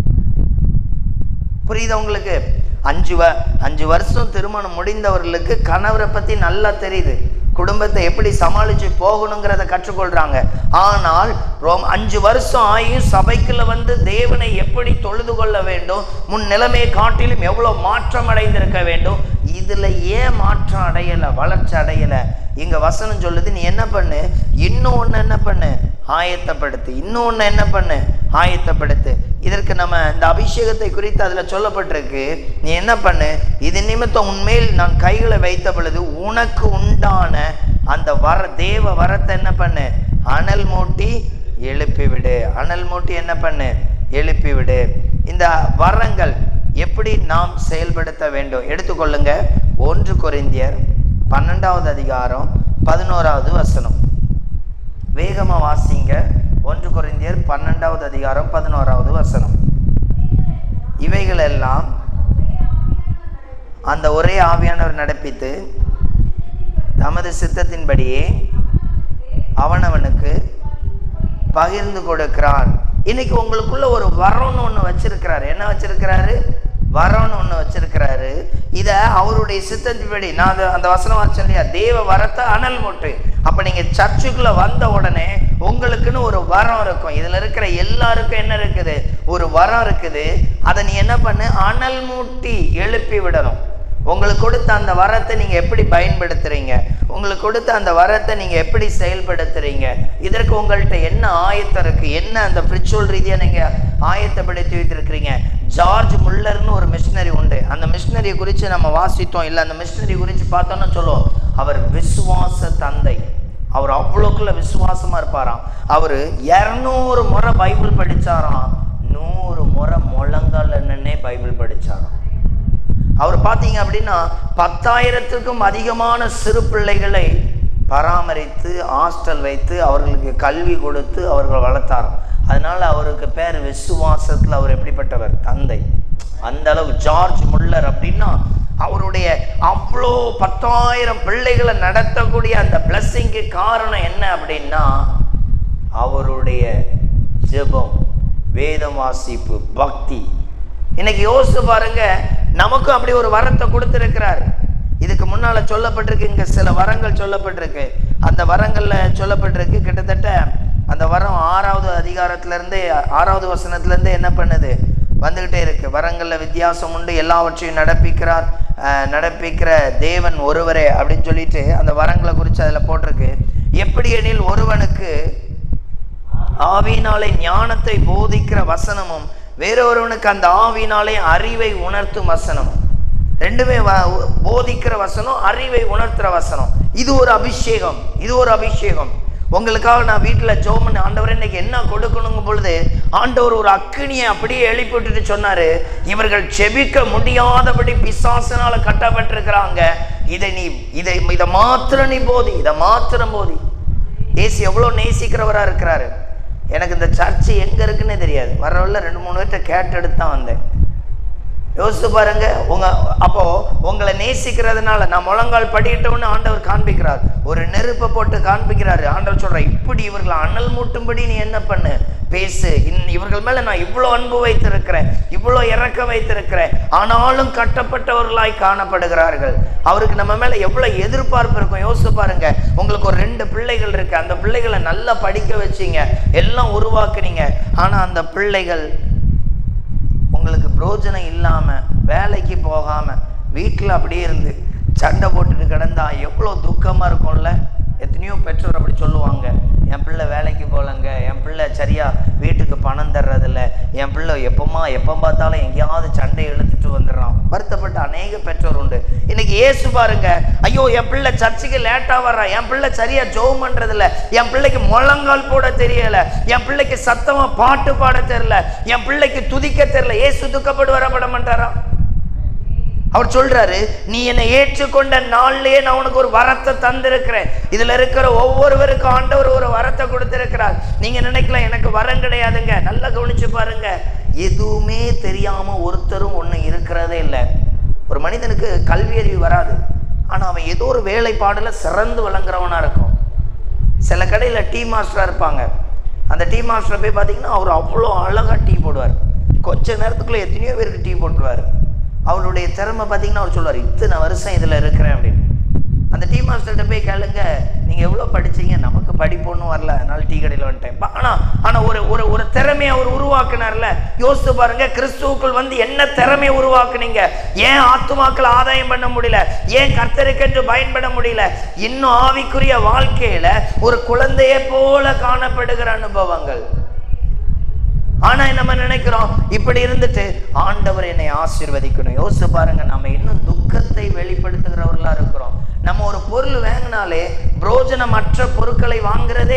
புரியுதா உங்களுக்கு அஞ்சு வ அஞ்சு வருஷம் திருமணம் முடிந்தவர்களுக்கு கணவரை பத்தி நல்லா தெரியுது குடும்பத்தை எப்படி சமாளித்து போகணுங்கிறத கற்றுக்கொள்கிறாங்க ஆனால் ரோம் அஞ்சு வருஷம் ஆகியும் சபைக்குள்ள வந்து தேவனை எப்படி தொழுது கொள்ள வேண்டும் முன் நிலைமையை காட்டிலும் எவ்வளோ மாற்றம் அடைந்திருக்க வேண்டும் இதில் ஏன் மாற்றம் அடையலை வளர்ச்சி அடையலை இங்கே வசனம் சொல்லுது நீ என்ன பண்ணு இன்னும் ஒன்று என்ன பண்ணு ஆயத்தப்படுத்து இன்னும் ஒன்று என்ன பண்ணு ஆயத்தப்படுத்து இதற்கு நம்ம இந்த அபிஷேகத்தை குறித்து அதில் சொல்லப்பட்டிருக்கு நீ என்ன பண்ணு இது நிமித்தம் உன்மேல் நான் கைகளை வைத்த பொழுது உனக்கு உண்டான அந்த வர தேவ வரத்தை என்ன பண்ணு அனல் மூட்டி எழுப்பி விடு அனல் மூட்டி என்ன பண்ணு எழுப்பி விடு இந்த வரங்கள் எப்படி நாம் செயல்படுத்த வேண்டும் எடுத்துக்கொள்ளுங்க ஒன்று கொரிந்தியர் பன்னெண்டாவது அதிகாரம் பதினோராவது வசனம் வேகமாக வாசிங்க ஒன்று கொரிந்தியர் பன்னெண்டாவது அதிகாரம் பதினோராவது வசனம் இவைகளெல்லாம் அந்த ஒரே ஆவியானவர் நடப்பித்து தமது சித்தத்தின்படியே அவனவனுக்கு பகிர்ந்து கொடுக்கிறான் இன்னைக்கு உங்களுக்குள்ள ஒரு வரம்னு ஒன்று வச்சிருக்கிறாரு என்ன வச்சிருக்கிறாரு வரம்னு ஒன்று வச்சிருக்கிறாரு இதை அவருடைய சித்தத்தின்படி நான் அந்த அந்த வசனம் வாச்சேன் இல்லையா தேவ வரத்தை அனல் மூட்டு அப்போ நீங்கள் சர்ச்சுக்குள்ளே வந்த உடனே உங்களுக்குன்னு ஒரு வரம் இருக்கும் இதில் இருக்கிற எல்லாருக்கும் என்ன இருக்குது ஒரு வரம் இருக்குது அதை நீ என்ன பண்ணு அனல் மூட்டி எழுப்பி விடணும் உங்களுக்கு கொடுத்த அந்த வரத்தை நீங்கள் எப்படி பயன்படுத்துறீங்க உங்களுக்கு கொடுத்த அந்த வரத்தை நீங்கள் எப்படி செயல்படுத்துறீங்க இதற்கு உங்கள்கிட்ட என்ன ஆயத்தம் இருக்கு என்ன அந்த பிரிச்சுவல் ரீதியாக நீங்கள் ஆயத்தப்படுத்தி வைத்திருக்கிறீங்க ஜார்ஜ் முல்லர்னு ஒரு மிஷினரி உண்டு அந்த மிஷினரியை குறித்து நம்ம வாசித்தோம் இல்லை அந்த மிஷினரி குறித்து பார்த்தோம்னா சொல்லுவோம் அவர் விசுவாச தந்தை அவர் அவ்வளோக்குள்ள விசுவாசமாக இருப்பாராம் அவர் இரநூறு முறை பைபிள் படிச்சாராம் நூறு முறை முழங்கால் என்னன்னே பைபிள் படிச்சாராம் அவர் பார்த்தீங்க அப்படின்னா பத்தாயிரத்துக்கும் அதிகமான சிறு பிள்ளைகளை பராமரித்து ஹாஸ்டல் வைத்து அவர்களுக்கு கல்வி கொடுத்து அவர்கள் வளர்த்தார் அதனால அவருக்கு பேர் விசுவாசத்தில் அவர் எப்படிப்பட்டவர் தந்தை அந்த அளவு ஜார்ஜ் முல்லர் அப்படின்னா அவருடைய அவ்வளோ பத்தாயிரம் பிள்ளைகளை நடத்தக்கூடிய அந்த பிளஸ்ஸிங்க்கு காரணம் என்ன அப்படின்னா அவருடைய ஜெபம் வேதம் வாசிப்பு பக்தி இன்னைக்கு யோசிச்சு பாருங்க நமக்கும் அப்படி ஒரு வரத்தை கொடுத்துருக்கிறார் இதுக்கு முன்னால சொல்லப்பட்டிருக்கு இங்க சில வரங்கள் சொல்லப்பட்டிருக்கு அந்த வரங்கள்ல சொல்லப்பட்டிருக்கு கிட்டத்தட்ட அந்த வரம் ஆறாவது அதிகாரத்துல இருந்தே ஆறாவது வசனத்துல இருந்தே என்ன பண்ணுது வந்துகிட்டே இருக்கு வரங்கள்ல வித்தியாசம் உண்டு எல்லாவற்றையும் நடப்பிக்கிறார் அஹ், நடப்பிக்கிற தேவன் ஒருவரே அப்படின்னு சொல்லிட்டு அந்த வரங்களை குறித்து அதுல போட்டிருக்கு எப்படி எனில் ஒருவனுக்கு ஆவியினாலே ஞானத்தை போதிக்கிற வசனமும் வேறொருவனுக்கு அந்த ஆவியினாலே அறிவை உணர்த்தும் வசனம் ரெண்டுமே வ- போதிக்கிற வசனம் அறிவை உணர்த்துற வசனம் இது ஒரு அபிஷேகம் இது ஒரு அபிஷேகம் உங்களுக்காக நான் வீட்டில் ஜோமன் ஆண்டவர் இன்னைக்கு என்ன கொடுக்கணுங்கும் பொழுது ஆண்டவர் ஒரு அக்கினியை அப்படியே எழுப்பி விட்டுட்டு சொன்னாரு இவர்கள் செபிக்க முடியாதபடி பிசாசனால கட்டப்பட்டிருக்கிறாங்க இதை நீ இதை இதை மாத்திரம் நீ போதி இதை மாத்திரம் போதி ஏசு எவ்வளோ நேசிக்கிறவராக இருக்கிறாரு எனக்கு இந்த சர்ச்சு எங்கே இருக்குன்னே தெரியாது வர வழில ரெண்டு மூணு பேர்கிட்ட கேட்டெடுத்து தான் வந்தேன் யோசிச்சு பாருங்க உங்க அப்போ உங்களை நேசிக்கிறதுனால நான் முழங்கால் படியிட்டவொன்னு ஆண்டவர் காண்பிக்கிறார் ஒரு நெருப்பை போட்டு காண்பிக்கிறாரு ஆண்டவர் சொல்ற இப்படி இவர்களை அனல் மூட்டும்படி நீ என்ன பண்ணு பேசு இன் இவர்கள் மேல நான் இவ்வளோ அன்பு வைத்திருக்கிறேன் இவ்வளோ இறக்க வைத்திருக்கிறேன் ஆனாலும் கட்டப்பட்டவர்களாய் காணப்படுகிறார்கள் அவருக்கு நம்ம மேல எவ்வளவு எதிர்பார்ப்பு இருக்கும் யோசிச்சு பாருங்க உங்களுக்கு ஒரு ரெண்டு பிள்ளைகள் இருக்கு அந்த பிள்ளைகளை நல்லா படிக்க வச்சீங்க எல்லாம் உருவாக்குனீங்க ஆனா அந்த பிள்ளைகள் உங்களுக்கு பிரோஜனம் இல்லாமல் வேலைக்கு போகாமல் வீட்டில் அப்படியே இருந்து சண்டை போட்டுட்டு கிடந்தா எவ்வளோ துக்கமாக இருக்கும்ல எத்தனையோ பெற்றோர் அப்படி சொல்லுவாங்க என் பிள்ளை வேலைக்கு போகலங்க என் பிள்ளை சரியா வீட்டுக்கு பணம் தர்றதில்ல என் பிள்ளை எப்போமா எப்போ பார்த்தாலும் எங்கேயாவது சண்டை இழுத்துட்டு வந்துடுறான் வருத்தப்பட்ட அநேக பெற்றோர் உண்டு இன்னைக்கு ஏசு பாருங்க ஐயோ என் பிள்ளை சர்ச்சுக்கு லேட்டாக வர்றான் என் பிள்ளை சரியா ஜோம் பண்றதில்ல என் பிள்ளைக்கு முழங்கால் போட தெரியல என் பிள்ளைக்கு சத்தமா பாட்டு பாட தெரியல என் பிள்ளைக்கு துதிக்க தெரியல ஏசு துக்கப்படுவாரா பட மாட்டாரா அவர் சொல்றாரு நீ என்னை ஏற்றுக்கொண்ட நாள்லயே நான் உனக்கு ஒரு வரத்தை தந்திருக்கிறேன் இதுல இருக்கிற ஒவ்வொருவருக்கும் ஆண்டவர் ஒரு வரத்தை கொடுத்திருக்கிறார் நீங்க நினைக்கலாம் எனக்கு வரம் கிடையாதுங்க நல்லா கவனிச்சு பாருங்க எதுவுமே தெரியாம ஒருத்தரும் ஒண்ணு இருக்கிறதே இல்லை ஒரு மனிதனுக்கு கல்வி அறிவு வராது ஆனா அவன் ஏதோ ஒரு வேலைப்பாடுல சிறந்து விளங்குறவனா இருக்கும் சில கடையில் டீ மாஸ்டராக இருப்பாங்க அந்த டீ மாஸ்டரை போய் பார்த்தீங்கன்னா அவர் அவ்வளோ அழகாக டீ போடுவார் கொஞ்ச நேரத்துக்குள்ளே எத்தனையோ பேருக்கு டீ போட்டுருவார் அவருடைய திறமை பார்த்தீங்கன்னா அவர் சொல்லுவார் இத்தனை வருஷம் இதில் இருக்கிறேன் அப்படின்னு அந்த டீ மாஸ்டர்கிட்ட போய் கேளுங்க நீங்க எவ்வளவு படிச்சீங்க நமக்கு படிப்பு ஒன்றும் வரல அதனால டீ கடையில் வந்துட்டேன் பா- ஆனா ஆனா ஒரு ஒரு ஒரு திறமையை அவர் உருவாக்குனார்ல யோசித்து பாருங்க கிறிஸ்துவுக்குள் வந்து என்ன திறமையை உருவாக்குனீங்க ஏன் ஆத்துமாக்கள் ஆதாயம் பண்ண முடியல ஏன் கர்த்தருக்கென்று பயன்பட முடியல இன்னும் ஆவிக்குரிய வாழ்க்கையில ஒரு குழந்தையை போல காணப்படுகிற அனுபவங்கள் ஆனா நம்ம நினைக்கிறோம் இப்படி இருந்துட்டு ஆண்டவர் என்னை ஆசீர்வதிக்கணும் யோசிச்சு பாருங்க நம்ம இன்னும் துக்கத்தை வெளிப்படுத்துகிறவர்களா இருக்கிறோம் நம்ம ஒரு பொருள் வாங்கினாலே புரோஜனமற்ற பொருட்களை வாங்குறதே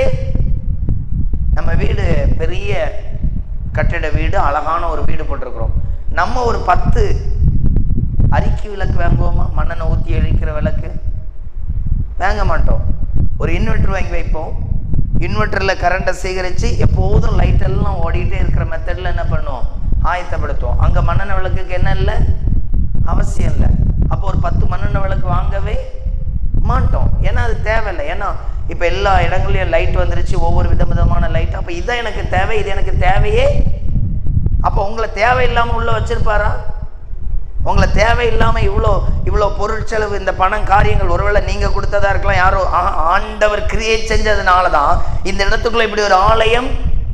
நம்ம வீடு பெரிய கட்டிட வீடு அழகான ஒரு வீடு போட்டிருக்கிறோம் நம்ம ஒரு பத்து அரிக்கி விளக்கு வாங்குவோமா மண்ணெண்ணெய் ஊற்றி எரிக்கிற விளக்கு வாங்க மாட்டோம் ஒரு இன்வெர்டர் வாங்கி வைப்போம் இன்வெர்டரில் கரண்ட்டை சேகரித்து எப்போதும் லைட் எல்லாம் ஓடிட்டே இருக்கிற மெத்தடில் என்ன பண்ணுவோம் ஆயத்தப்படுத்துவோம் அங்கே மண்ணெண்ணெய் விளக்குக்கு என்ன இல்லை அவசியம் இல்லை அப்போ ஒரு பத்து மண்ணெண்ணெய் விளக்கு வாங்கவே மாட்டோம் ஏன்னா அது தேவையில்லை ஏன்னா இப்போ எல்லா இடங்களையும் லைட் வந்துருச்சு ஒவ்வொரு வித விதமான லைட் அப்போ இதான் எனக்கு தேவை இது எனக்கு தேவையே அப்போ உங்களை தேவையில்லாமல் உள்ள வச்சிருப்பாரா உங்களை தேவையில்லாம இவ்வளோ இவ்வளோ பொருட்செலவு இந்த பணம் காரியங்கள் ஒருவேளை நீங்க கொடுத்ததா இருக்கலாம் யாரோ ஆ- ஆண்டவர் கிரியேட் செஞ்சதுனால தான் இந்த இடத்துக்குள்ள இப்படி ஒரு ஆலயம்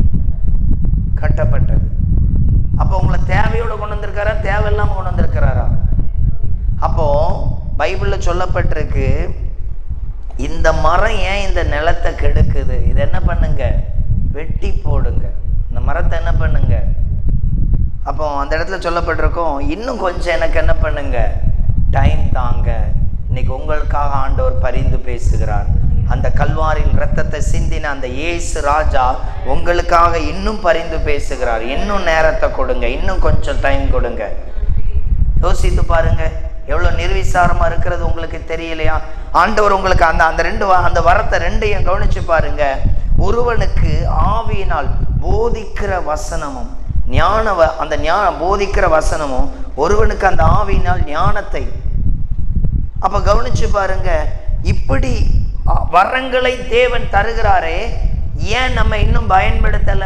கட்டப்பட்டது அப்போ உங்களை தேவையோட கொண்டு வந்திருக்காரா தேவையில்லாம கொண்டு வந்திருக்கிறாரா அப்போ பைபிள்ல சொல்லப்பட்டிருக்கு இந்த மரம் ஏன் இந்த நிலத்தை கெடுக்குது இது என்ன பண்ணுங்க வெட்டி போடுங்க இந்த மரத்தை என்ன பண்ணுங்க அப்போ அந்த இடத்துல சொல்லப்பட்டிருக்கும் இன்னும் கொஞ்சம் எனக்கு என்ன பண்ணுங்க டைம் தாங்க இன்னைக்கு உங்களுக்காக ஆண்டவர் பரிந்து பேசுகிறார் அந்த கல்வாரில் ரத்தத்தை சிந்தின அந்த இயேசு ராஜா உங்களுக்காக இன்னும் பரிந்து பேசுகிறார் இன்னும் நேரத்தை கொடுங்க இன்னும் கொஞ்சம் டைம் கொடுங்க யோசித்து பாருங்க எவ்வளவு நிர்விசாரமா இருக்கிறது உங்களுக்கு தெரியலையா ஆண்டவர் உங்களுக்கு அந்த அந்த ரெண்டு வ- அந்த வரத்தை ரெண்டையும் கவனிச்சு பாருங்க ஒருவனுக்கு ஆவியினால் போதிக்கிற வசனமும் ஞான வ- அந்த ஞான போதிக்கிற வசனமும் ஒருவனுக்கு அந்த ஆவியினால் ஞானத்தை அப்ப கவனிச்சு பாருங்க இப்படி அ, வரங்களை தேவன் தருகிறாரே ஏன் நம்ம இன்னும் பயன்படுத்தல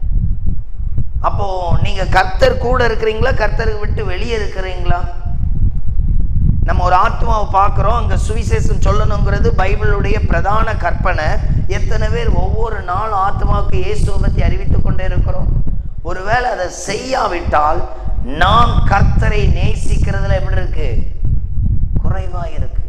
அப்போ நீங்க கர்த்தர் கூட இருக்கிறீங்களா கர்த்தருக்கு விட்டு வெளியே இருக்கிறீங்களா நம்ம ஒரு ஆத்மாவை பார்க்குறோம் அங்கே சுவிசேஷம் சொல்லணுங்கிறது பைபிளுடைய பிரதான கற்பனை எத்தனை பேர் ஒவ்வொரு நாளும் ஆத்மாவுக்கு இயேசுவை பற்றி அறிவித்து கொண்டே இருக்கிறோம் ஒருவேளை அதை செய்யாவிட்டால் நாம் கர்த்தரை நேசிக்கிறதுல எப்படி இருக்கு குறைவா இருக்கு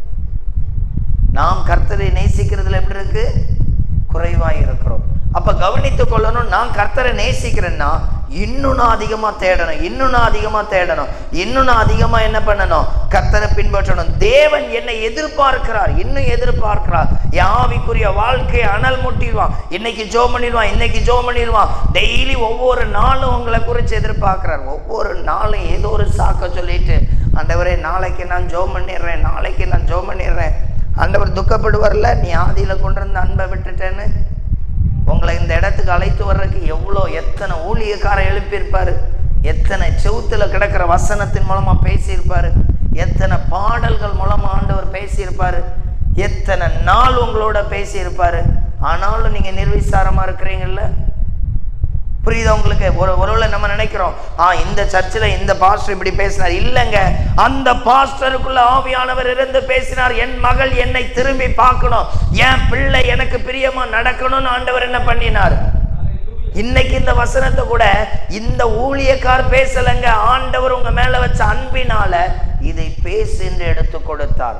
நாம் கர்த்தரை நேசிக்கிறதுல எப்படி இருக்கு குறைவாய் இருக்கிறோம் அப்ப கவனித்துக் கொள்ளணும் நான் கர்த்தரை நேசிக்கிறேன்னா இன்னும் நான் அதிகமா தேடணும் இன்னும் நான் அதிகமா தேடணும் இன்னும் நான் அதிகமா என்ன பண்ணணும் கர்த்தரை பின்பற்றணும் தேவன் என்னை எதிர்பார்க்கிறார் இன்னும் எதிர்பார்க்கிறார் என் ஆவிக்குரிய வாழ்க்கையை அனல் முட்டிடுவான் இன்னைக்கு ஜோ பண்ணிடுவான் இன்னைக்கு ஜோ பண்ணிடுவான் டெய்லி ஒவ்வொரு நாளும் உங்களை குறித்து எதிர்பார்க்கிறார் ஒவ்வொரு நாளும் ஏதோ ஒரு சாக்க சொல்லிட்டு ஆண்டவரே நாளைக்கு நான் ஜோ பண்ணிடுறேன் நாளைக்கு நான் ஜோ பண்ணிடுறேன் ஆண்டவர் துக்கப்படுவார்ல நீ ஆதியில கொண்டு வந்த அன்பை விட்டுட்டேன்னு உங்களை இந்த இடத்துக்கு அழைத்து வர்றதுக்கு எவ்வளோ எத்தனை ஊழியக்காரர் எழுப்பியிருப்பாரு எத்தனை செவுத்துல கிடக்கிற வசனத்தின் மூலமா பேசியிருப்பாரு எத்தனை பாடல்கள் மூலமா ஆண்டவர் பேசியிருப்பாரு எத்தனை நாள் உங்களோட பேசியிருப்பாரு ஆனாலும் நீங்க நிர்விசாரமா இருக்கிறீங்கல்ல புரியுதா உங்களுக்கு ஒரு ஒருவேளை நம்ம நினைக்கிறோம் ஆ இந்த சர்ச்சில் இந்த பாஸ்டர் இப்படி பேசினார் இல்லைங்க அந்த பாஸ்டருக்குள்ள ஆவியானவர் இருந்து பேசினார் என் மகள் என்னை திரும்பி பார்க்கணும் என் பிள்ளை எனக்கு பிரியமா நடக்கணும்னு ஆண்டவர் என்ன பண்ணினார் இன்னைக்கு இந்த வசனத்தை கூட இந்த ஊழியக்கார் பேசலைங்க ஆண்டவர் உங்க மேல வச்ச அன்பினால இதை பேசு என்று எடுத்து கொடுத்தார்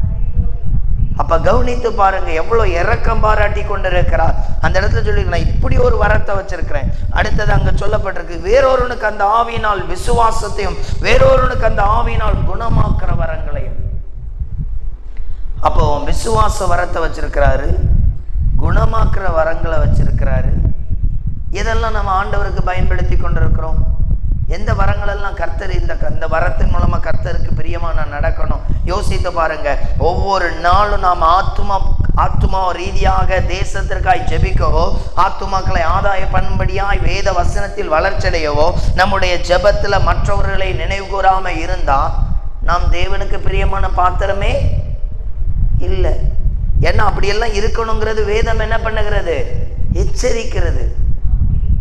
அப்ப கவனித்து பாருங்க எவ்வளவு இரக்கம் பாராட்டி கொண்டிருக்கிறார் அந்த இடத்துல சொல்லிருக்கலாம் இப்படி ஒரு வரத்தை வச்சிருக்கிறேன் அடுத்தது அங்க சொல்லப்பட்டிருக்கு வேறொருவனுக்கு அந்த ஆவியினால் விசுவாசத்தையும் வேறொருவனுக்கு அந்த ஆவியினால் குணமாக்குற வரங்களையும் அப்போ விசுவாச வரத்தை வச்சிருக்கிறாரு குணமாக்குற வரங்களை வச்சிருக்கிறாரு இதெல்லாம் நம்ம ஆண்டவருக்கு பயன்படுத்தி கொண்டிருக்கிறோம் எந்த வரங்களெல்லாம் கர்த்தர் இந்த இந்த வரத்தின் மூலமா கர்த்தருக்கு பிரியமா நான் நடக்கணும் யோசித்து பாருங்க ஒவ்வொரு நாளும் நாம் ஆத்துமா ஆத்துமா ரீதியாக தேசத்திற்காய் ஜெபிக்கவோ ஆத்துமாக்களை ஆதாய பண்ணும்படியாய் வேத வசனத்தில் வளர்ச்சியடையவோ நம்முடைய ஜெபத்துல மற்றவர்களை நினைவு கூறாம இருந்தா நாம் தேவனுக்கு பிரியமான பாத்திரமே இல்லை ஏன்னா அப்படியெல்லாம் இருக்கணுங்கிறது வேதம் என்ன பண்ணுகிறது எச்சரிக்கிறது நீங்க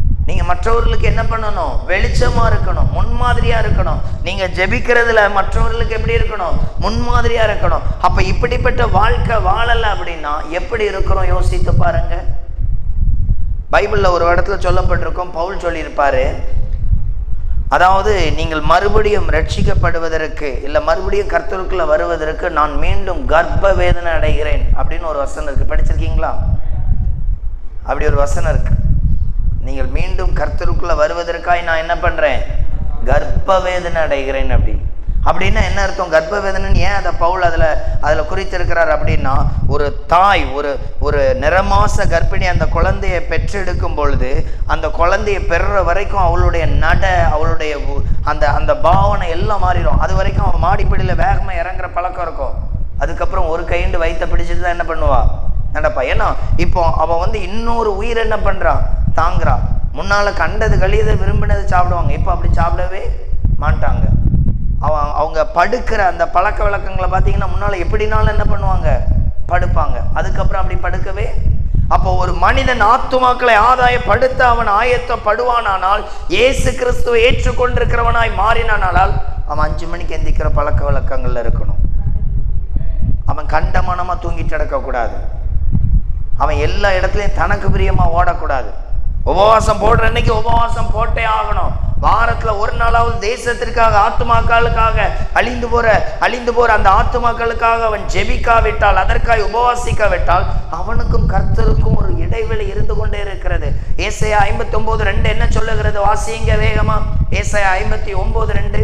மற்றவர்களுக்கு என்ன பண்ணணும் வெளிச்சமா இருக்கணும் முன்மாதிரியா இருக்கணும் நீங்க ஜெபிக்கிறதுல மற்றவர்களுக்கு எப்படி இருக்கணும் முன்மாதிரியா இருக்கணும் அப்ப இப்படிப்பட்ட வாழ்க்கை வாழல அப்படின்னா எப்படி இருக்கிறோம் யோசித்து பாருங்க பைபிள்ல ஒரு இடத்துல சொல்லப்பட்டிருக்கும் பவுல் சொல்லியிருப்பாரு அதாவது நீங்கள் மறுபடியும் ரட்சிக்கப்படுவதற்கு இல்லை மறுபடியும் கர்த்தருக்குள்ள வருவதற்கு நான் மீண்டும் கர்ப்ப வேதனை அடைகிறேன் அப்படின்னு ஒரு வசனம் இருக்கு படிச்சிருக்கீங்களா அப்படி ஒரு வசனம் இருக்கு நீங்கள் மீண்டும் கர்த்தருக்குள்ள வருவதற்காய் நான் என்ன பண்றேன் கர்ப்ப வேதனை அடைகிறேன் அப்படி அப்படின்னா என்ன அர்த்தம் கர்ப்ப வேதனைன்னு ஏன் அதை பவுல் அதில் அதில் குறித்திருக்கிறார் அப்படின்னா ஒரு தாய் ஒரு ஒரு நிறமாச கர்ப்பிணி அந்த குழந்தையை பெற்றெடுக்கும் பொழுது அந்த குழந்தையை பெறுற வரைக்கும் அவளுடைய நட அவளுடைய உ- அந்த அந்த பாவனை எல்லாம் மாறிடும் அது வரைக்கும் அவன் மாடிப்படியில் வேகமாக இறங்குற பழக்கம் இருக்கும் அதுக்கப்புறம் ஒரு கைண்டு வயித்தை பிடிச்சிட்டு தான் என்ன பண்ணுவா நடப்பா ஏன்னா இப்போ அவன் வந்து இன்னொரு உயிர் என்ன பண்றான் தாங்குறா முன்னால கண்டது கழியதை விரும்பினது சாப்பிடுவாங்க இப்போ அப்படி சாப்பிடவே மாட்டாங்க அவன் அவங்க படுக்கிற அந்த பழக்க வழக்கங்களை பார்த்தீங்கன்னா முன்னால எப்படினாலும் என்ன பண்ணுவாங்க படுப்பாங்க அதுக்கப்புறம் அப்படி படுக்கவே அப்போ ஒரு மனிதன் ஆத்துமாக்களை ஆதாயப்படுத்த அவன் ஆயத்தப்படுவானானால் இயேசு கிறிஸ்துவை ஏற்றுக்கொண்டிருக்கிறவனாய் மாறினானால் அவன் அஞ்சு மணிக்கு எந்திக்கிற பழக்க வழக்கங்கள்ல இருக்கணும் அவன் கண்டமனமா தூங்கிட்டு கிடக்கக்கூடாது அவன் எல்லா இடத்துலையும் தனக்கு பிரியமா ஓடக்கூடாது உபவாசம் போடுற அன்னைக்கு உபவாசம் போட்டே ஆகணும் வாரத்துல ஒரு நாளாவது தேசத்திற்காக ஆத்துமாக்களுக்காக அழிந்து போற அழிந்து போற அந்த ஆத்துமாக்களுக்காக அவன் ஜெபிக்காவிட்டால் அதற்காக உபவாசிக்காவிட்டால் அவனுக்கும் கர்த்தருக்கும் ஒரு இடைவெளி இருந்து கொண்டே இருக்கிறது ஏசாயா ஐம்பத்தி ஒன்பது ரெண்டு என்ன சொல்லுகிறது வாசிங்க வேகமா ஏசாயா ஐம்பத்தி ஒன்பது ரெண்டு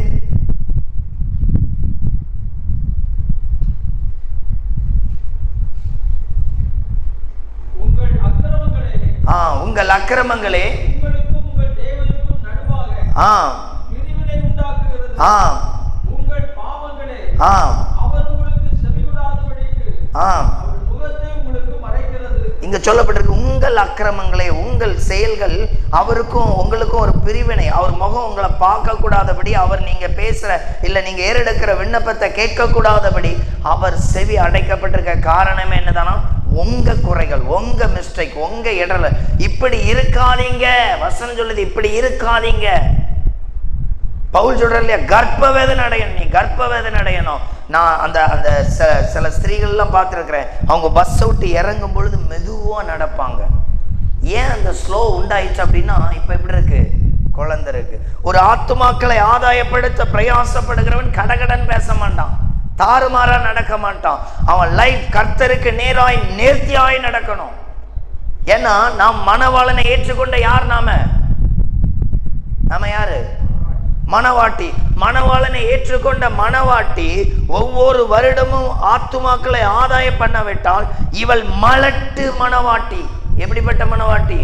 உங்கள் அக்கிரமங்களே ஆ உங்கள் அக்கிரமங்களே உங்களுக்கும் உங்கள் தேவனுக்கும் நடுவாக ஆ பிரிவினை உண்டாக்குகிறது ஆ உங்கள் பாவங்களே ஆ அவர் உங்களுக்கு செவிவிடாதபடிக்கு ஆ அவர் முகத்தை உங்களுக்கு மறைக்கிறது இங்க சொல்லப்பட்டிருக்கு உங்கள் அக்கிரமங்களே உங்கள் செயல்கள் அவருக்கும் உங்களுக்கும் ஒரு பிரிவினை அவர் முகம் உங்களை பார்க்க கூடாதபடி அவர் நீங்க பேசுற இல்ல நீங்க ஏறெடுக்கிற விண்ணப்பத்தை கேட்க கூடாதபடி அவர் செவி அடைக்கப்பட்டிருக்க காரணமே என்னதானா உங்க குறைகள் உங்க மிஸ்டேக் உங்க இடர்ல இப்படி இருக்காதீங்க வசனம் சொல்லுது இப்படி இருக்காதீங்க பவுல் சொல்ற இல்லையா கர்ப்ப வேதனை அடையணும் நீ கர்ப்ப வேதனை அடையணும் நான் அந்த அந்த சில சில ஸ்திரீகள்லாம் பார்த்துருக்குறேன் அவங்க பஸ் விட்டு இறங்கும் பொழுது மெதுவாக நடப்பாங்க ஏன் அந்த ஸ்லோ உண்டாயிடுச்சு அப்படின்னா இப்போ எப்படி இருக்கு குழந்தை இருக்கு ஒரு ஆத்துமாக்களை ஆதாயப்படுத்த பிரயாசப்படுகிறவன் கடகடன் பேச மாட்டான் தாறுமாறா நடக்க மாட்டான் அவன் லைஃப் கர்த்தருக்கு நேராய் நேர்த்தியாய் நடக்கணும் ஏன்னா நாம் மணவாளனை ஏற்றுக்கொண்ட யார் நாம நாம யாரு மணவாட்டி மணவாளனை ஏற்றுக்கொண்ட மணவாட்டி ஒவ்வொரு வருடமும் ஆத்துமாக்களை ஆதாயம் பண்ணவிட்டால் இவள் மலட்டு மணவாட்டி எப்படிப்பட்ட மணவாட்டி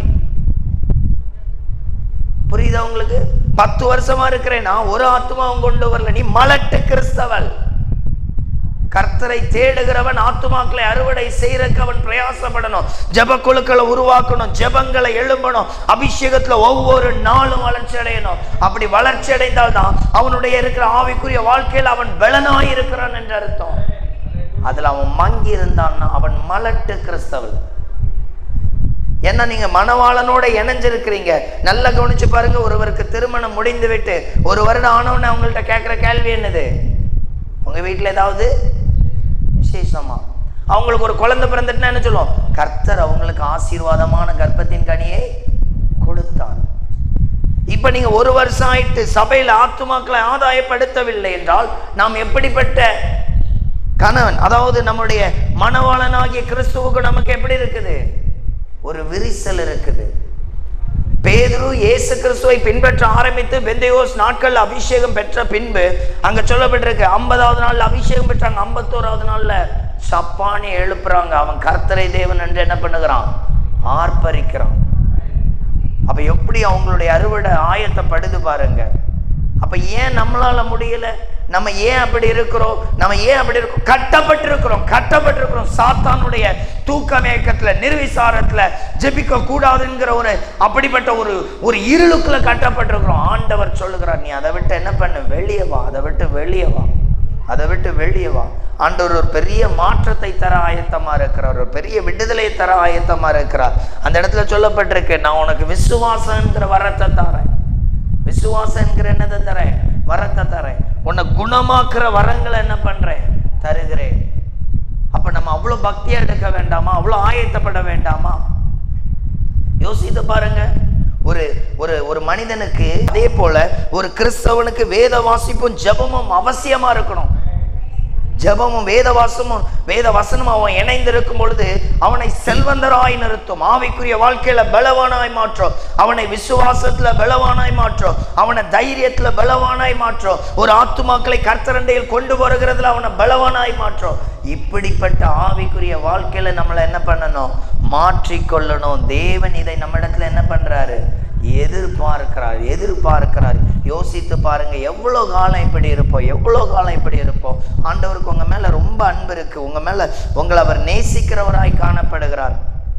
புரியுதா உங்களுக்கு பத்து வருஷமா இருக்கிறேன் நான் ஒரு ஆத்துமாவும் கொண்டு வரல நீ மலட்டு கிறிஸ்தவள் கர்த்தரை தேடுகிறவன் ஆத்துமாக்களை அறுவடை செய்யறதுக்கு அவன் பிரயாசப்படணும் ஜெப குழுக்களை உருவாக்கணும் ஜெபங்களை எழும்பணும் அபிஷேகத்துல ஒவ்வொரு நாளும் வளர்ச்சி அடையணும் அப்படி வளர்ச்சி அடைந்தால் தான் அவனுடைய இருக்கிற ஆவிக்குரிய வாழ்க்கையில் அவன் பலனாய் இருக்கிறான் என்று அர்த்தம் அதுல அவன் மங்கி இருந்தான்னா அவன் மலட்டு கிறிஸ்தவன் ஏன்னா நீங்க மணவாளனோட இணைஞ்சிருக்கிறீங்க நல்லா கவனிச்சு பாருங்க ஒருவருக்கு திருமணம் முடிந்து விட்டு ஒரு வருடம் ஆனவன அவங்கள்ட்ட கேட்குற கேள்வி என்னது உங்க வீட்டில் ஏதாவது விசேஷமா அவங்களுக்கு ஒரு குழந்தை பிறந்துட்டுனா என்ன சொல்லுவோம் கர்த்தர் அவங்களுக்கு ஆசீர்வாதமான கர்ப்பத்தின் கனியை கொடுத்தார் இப்ப நீங்க ஒரு வருஷம் ஆயிட்டு சபையில் ஆத்துமாக்களை ஆதாயப்படுத்தவில்லை என்றால் நாம் எப்படிப்பட்ட கணவன் அதாவது நம்முடைய மணவாளனாகிய கிறிஸ்துவுக்கு நமக்கு எப்படி இருக்குது ஒரு விரிசல் இருக்குது பேதுரு இயேசு கிறிஸ்துவை பின்பற்ற ஆரம்பித்து பெந்தையோஸ் நாட்கள் அபிஷேகம் பெற்ற பின்பு அங்க சொல்லப்பட்டிருக்கு ஐம்பதாவது நாள்ல அபிஷேகம் பெற்றாங்க ஐம்பத்தோராவது நாள்ல சப்பானி எழுப்புறாங்க அவன் கர்த்தரை தேவன் என்று என்ன பண்ணுகிறான் ஆர்ப்பரிக்கிறான் அப்ப எப்படி அவங்களுடைய அறுவடை ஆயத்தப்படுது பாருங்க அப்ப ஏன் நம்மளால முடியல நம்ம ஏன் அப்படி இருக்கிறோம் நம்ம ஏன் அப்படி இருக்கோம் கட்டப்பட்டிருக்கிறோம் கட்டப்பட்டிருக்கிறோம் சாத்தானுடைய தூக்க மேக்கத்துல நிர்விசாரத்துல ஜெபிக்க கூடாதுங்கிற ஒரு அப்படிப்பட்ட ஒரு ஒரு இருளுக்குள்ள கட்டப்பட்டிருக்கிறோம் ஆண்டவர் சொல்லுகிறார் நீ அதை விட்டு என்ன பண்ணு வெளியே வா அதை விட்டு வெளியே வா அதை விட்டு வெளியே வா ஆண்டவர் ஒரு பெரிய மாற்றத்தை தர ஆயத்தமா இருக்கிறார் ஒரு பெரிய விடுதலை தர ஆயத்தமா இருக்கிறார் அந்த இடத்துல சொல்லப்பட்டிருக்கு நான் உனக்கு விசுவாசங்கிற வரத்தை தரேன் விசுவாசம் என்கிற என்னதை தரேன் வரத்தை தரேன் உன்னை குணமாக்குற வரங்களை என்ன பண்றேன் தருகிறேன் அப்ப நம்ம அவ்வளவு பக்தியா எடுக்க வேண்டாமா அவ்வளவு ஆயத்தப்பட வேண்டாமா யோசித்து பாருங்க ஒரு ஒரு ஒரு மனிதனுக்கு அதே போல ஒரு கிறிஸ்தவனுக்கு வேத வாசிப்பும் ஜெபமும் அவசியமா இருக்கணும் ஜெபமும் வேத வாசமும் வேத வசனமும் அவன் இணைந்திருக்கும் பொழுது அவனை செல்வந்தராய் நிறுத்தும் ஆவிக்குரிய வாழ்க்கையில பலவானாய் மாற்றும் அவனை விசுவாசத்துல பலவானாய் மாற்றும் அவனை தைரியத்துல பலவானாய் மாற்றும் ஒரு ஆத்துமாக்களை கர்த்தரண்டையில் கொண்டு வருகிறதுல அவனை பலவானாய் மாற்றும் இப்படிப்பட்ட ஆவிக்குரிய வாழ்க்கையில நம்மளை என்ன பண்ணணும் மாற்றிக்கொள்ளணும் தேவன் இதை நம்ம இடத்துல என்ன பண்றாரு எதிர்பார்க்கிறார் எதிர்பார்க்கிறார் யோசித்து பாருங்க எவ்வளோ காலம் இப்படி இருப்போம் எவ்வளோ காலம் இப்படி இருப்போம் ஆண்டவருக்கு உங்க மேல ரொம்ப அன்பு இருக்கு உங்க மேல உங்களை அவர் நேசிக்கிறவராய் காணப்படுகிறார்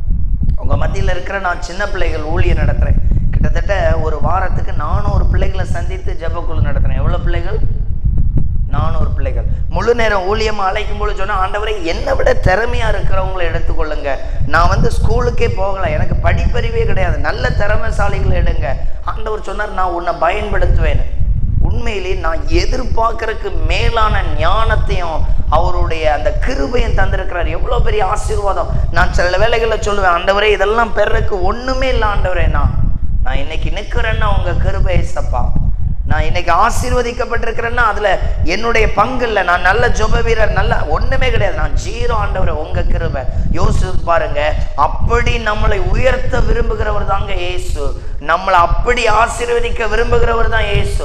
உங்க மத்தியில் இருக்கிற நான் சின்ன பிள்ளைகள் ஊழியர் நடத்துறேன் கிட்டத்தட்ட ஒரு வாரத்துக்கு நானூறு பிள்ளைகளை சந்தித்து ஜெபக்குழு நடத்துறேன் எவ்வளவு பிள்ளைகள் நானூறு பிள்ளைகள் முழு நேரம் ஊழியமா அழைக்கும் போது சொன்னா ஆண்டவரை என்னை விட திறமையா இருக்கிறவங்களை எடுத்துக்கொள்ளுங்க நான் வந்து ஸ்கூலுக்கே போகல எனக்கு படிப்பறிவே கிடையாது நல்ல திறமைசாலிகளை எடுங்க ஆண்டவர் சொன்னார் நான் உன்னை பயன்படுத்துவேன் உண்மையிலே நான் எதிர்பார்க்கறதுக்கு மேலான ஞானத்தையும் அவருடைய அந்த கிருபையும் தந்திருக்கிறார் எவ்வளோ பெரிய ஆசீர்வாதம் நான் சில வேலைகளில் சொல்லுவேன் ஆண்டவரே இதெல்லாம் பெறக்கு ஒண்ணுமே இல்லை ஆண்டவரே நான் நான் இன்னைக்கு நிற்கிறேன்னா உங்க கிருபை சப்பா நான் இன்னைக்கு ஆசீர்வதிக்கப்பட்டிருக்கிறேன்னா அதுல என்னுடைய பங்கு இல்லை நான் நல்ல ஜொப வீரர் நல்ல ஒண்ணுமே கிடையாது நான் ஜீரோ ஆண்டவர் உங்க கிருபை யோசிச்சு பாருங்க அப்படி நம்மளை உயர்த்த விரும்புகிறவர் தாங்க இயேசு நம்மளை அப்படி ஆசீர்வதிக்க விரும்புகிறவர் தான் இயேசு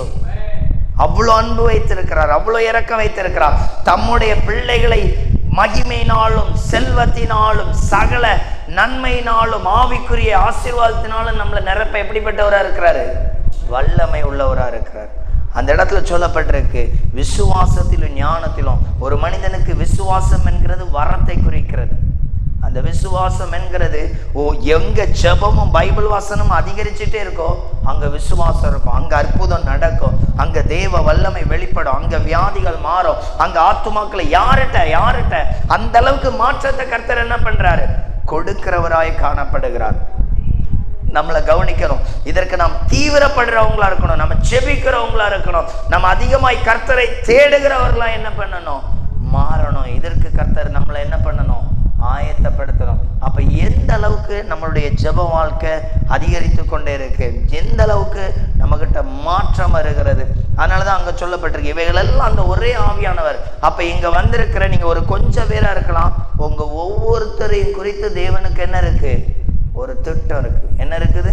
அவ்வளோ அன்பு வைத்திருக்கிறார் அவ்வளோ இரக்கம் வைத்திருக்கிறார் தம்முடைய பிள்ளைகளை மகிமையினாலும் செல்வத்தினாலும் சகல நன்மையினாலும் ஆவிக்குரிய ஆசீர்வாதத்தினாலும் நம்மளை நிரப்ப எப்படிப்பட்டவரா இருக்கிறாரு வல்லமை உள்ளவரா இருக்கிறார் அந்த இடத்துல சொல்லப்பட்டிருக்கு விசுவாசத்திலும் ஞானத்திலும் ஒரு மனிதனுக்கு விசுவாசம் என்கிறது வரத்தை குறிக்கிறது அந்த விசுவாசம் என்கிறது ஓ எங்க ஜெபமும் பைபிள் வாசனமும் அதிகரிச்சுட்டே இருக்கோ அங்க விசுவாசம் இருக்கும் அங்க அற்புதம் நடக்கும் அங்க தேவ வல்லமை வெளிப்படும் அங்க வியாதிகள் மாறும் அங்க ஆத்துமாக்களை யார்கிட்ட யார்கிட்ட அந்த அளவுக்கு மாற்றத்தை கர்த்தர் என்ன பண்றாரு கொடுக்கிறவராய் காணப்படுகிறார் நம்மளை கவனிக்கணும் இதற்கு நாம் தீவிரப்படுறவங்களா இருக்கணும் நம்ம செபிக்கிறவங்களா இருக்கணும் நம்ம அதிகமாய் கர்த்தரை தேடுகிறவர்களா என்ன பண்ணணும் மாறணும் இதற்கு கர்த்தர் நம்மளை என்ன பண்ணணும் ஆயத்தப்படுத்தணும் அப்ப எந்த அளவுக்கு நம்மளுடைய ஜெப வாழ்க்கை அதிகரித்து கொண்டே இருக்கு எந்த அளவுக்கு நம்மகிட்ட மாற்றம் வருகிறது அதனாலதான் அங்க சொல்லப்பட்டிருக்கு இவைகள் எல்லாம் அந்த ஒரே ஆவியானவர் அப்ப இங்க வந்திருக்கிற நீங்க ஒரு கொஞ்சம் பேரா இருக்கலாம் உங்க ஒவ்வொருத்தரையும் குறித்து தேவனுக்கு என்ன இருக்கு ஒரு திட்டம் இருக்கு என்ன இருக்குது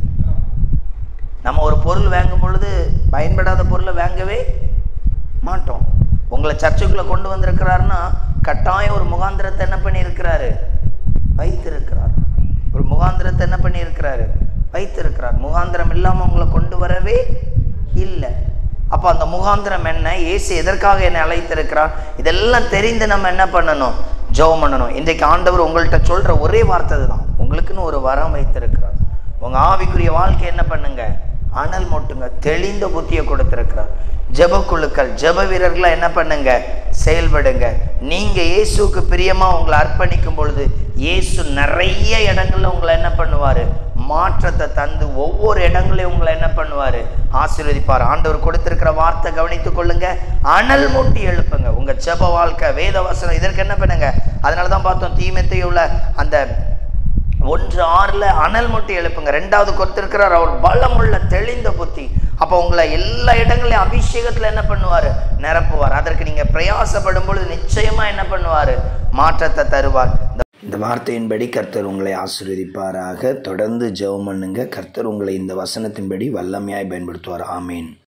நம்ம ஒரு பொருள் வாங்கும் பொழுது பயன்படாத பொருளை வாங்கவே மாட்டோம் உங்களை சர்ச்சுக்குள்ள கொண்டு வந்திருக்கிறாருன்னா கட்டாயம் ஒரு முகாந்திரத்தை என்ன பண்ணியிருக்கிறாரு வைத்திருக்கிறார் ஒரு முகாந்திரத்தை என்ன பண்ணியிருக்கிறாரு வைத்திருக்கிறார் முகாந்திரம் இல்லாம உங்களை கொண்டு வரவே இல்லை அப்போ அந்த முகாந்திரம் என்ன இயேசு எதற்காக என்னை அழைத்திருக்கிறார் இதெல்லாம் தெரிந்து நம்ம என்ன பண்ணணும் ஜெபம் பண்ணணும் இன்றைக்கு ஆண்டவர் உங்கள்கிட்ட சொல்ற ஒரே வார்த்தை தான் உங்களுக்குன்னு ஒரு வரம் வைத்திருக்கிறார் உங்க ஆவிக்குரிய வாழ்க்கை என்ன பண்ணுங்க அனல் மூட்டுங்க தெளிந்த புத்தியை கொடுத்திருக்கிறார் ஜெபக்குழுக்கள் ஜெப வீரர்களா என்ன பண்ணுங்க செயல்படுங்க நீங்க இயேசுவுக்கு பிரியமா உங்களை அர்ப்பணிக்கும் பொழுது இயேசு நிறைய இடங்கள்ல உங்களை என்ன பண்ணுவாரு மாற்றத்தை தந்து ஒவ்வொரு இடங்களையும் உங்களை என்ன பண்ணுவாரு ஆசீர்வதிப்பார் ஆண்டவர் கொடுத்திருக்கிற வார்த்தை கவனித்துக் கொள்ளுங்க அனல் மூட்டி எழுப்புங்க உங்க ஜெப வாழ்க்கை வேத வசனம் இதற்கு என்ன பண்ணுங்க அதனால தான் பார்த்தோம் தீமத்தையும் உள்ள அந்த ஒன்று ஆறுல அனல் மூட்டி எழுப்புங்க ரெண்டாவது கொடுத்திருக்கிறார் அவர் பலமுள்ள தெளிந்த புத்தி அப்போ உங்களை எல்லா இடங்களையும் அபிஷேகத்துல என்ன பண்ணுவாரு நிரப்புவார் அதற்கு நீங்க பிரயாசப்படும் பொழுது நிச்சயமா என்ன பண்ணுவாரு மாற்றத்தை தருவார் இந்த வார்த்தையின்படி கர்த்தர் உங்களை ஆசீர்வதிப்பாராக தொடர்ந்து ஜெபம் பண்ணுங்க கர்த்தர் உங்களை இந்த வசனத்தின்படி வல்லமையாய் பயன்படுத்துவார் ஆமீன்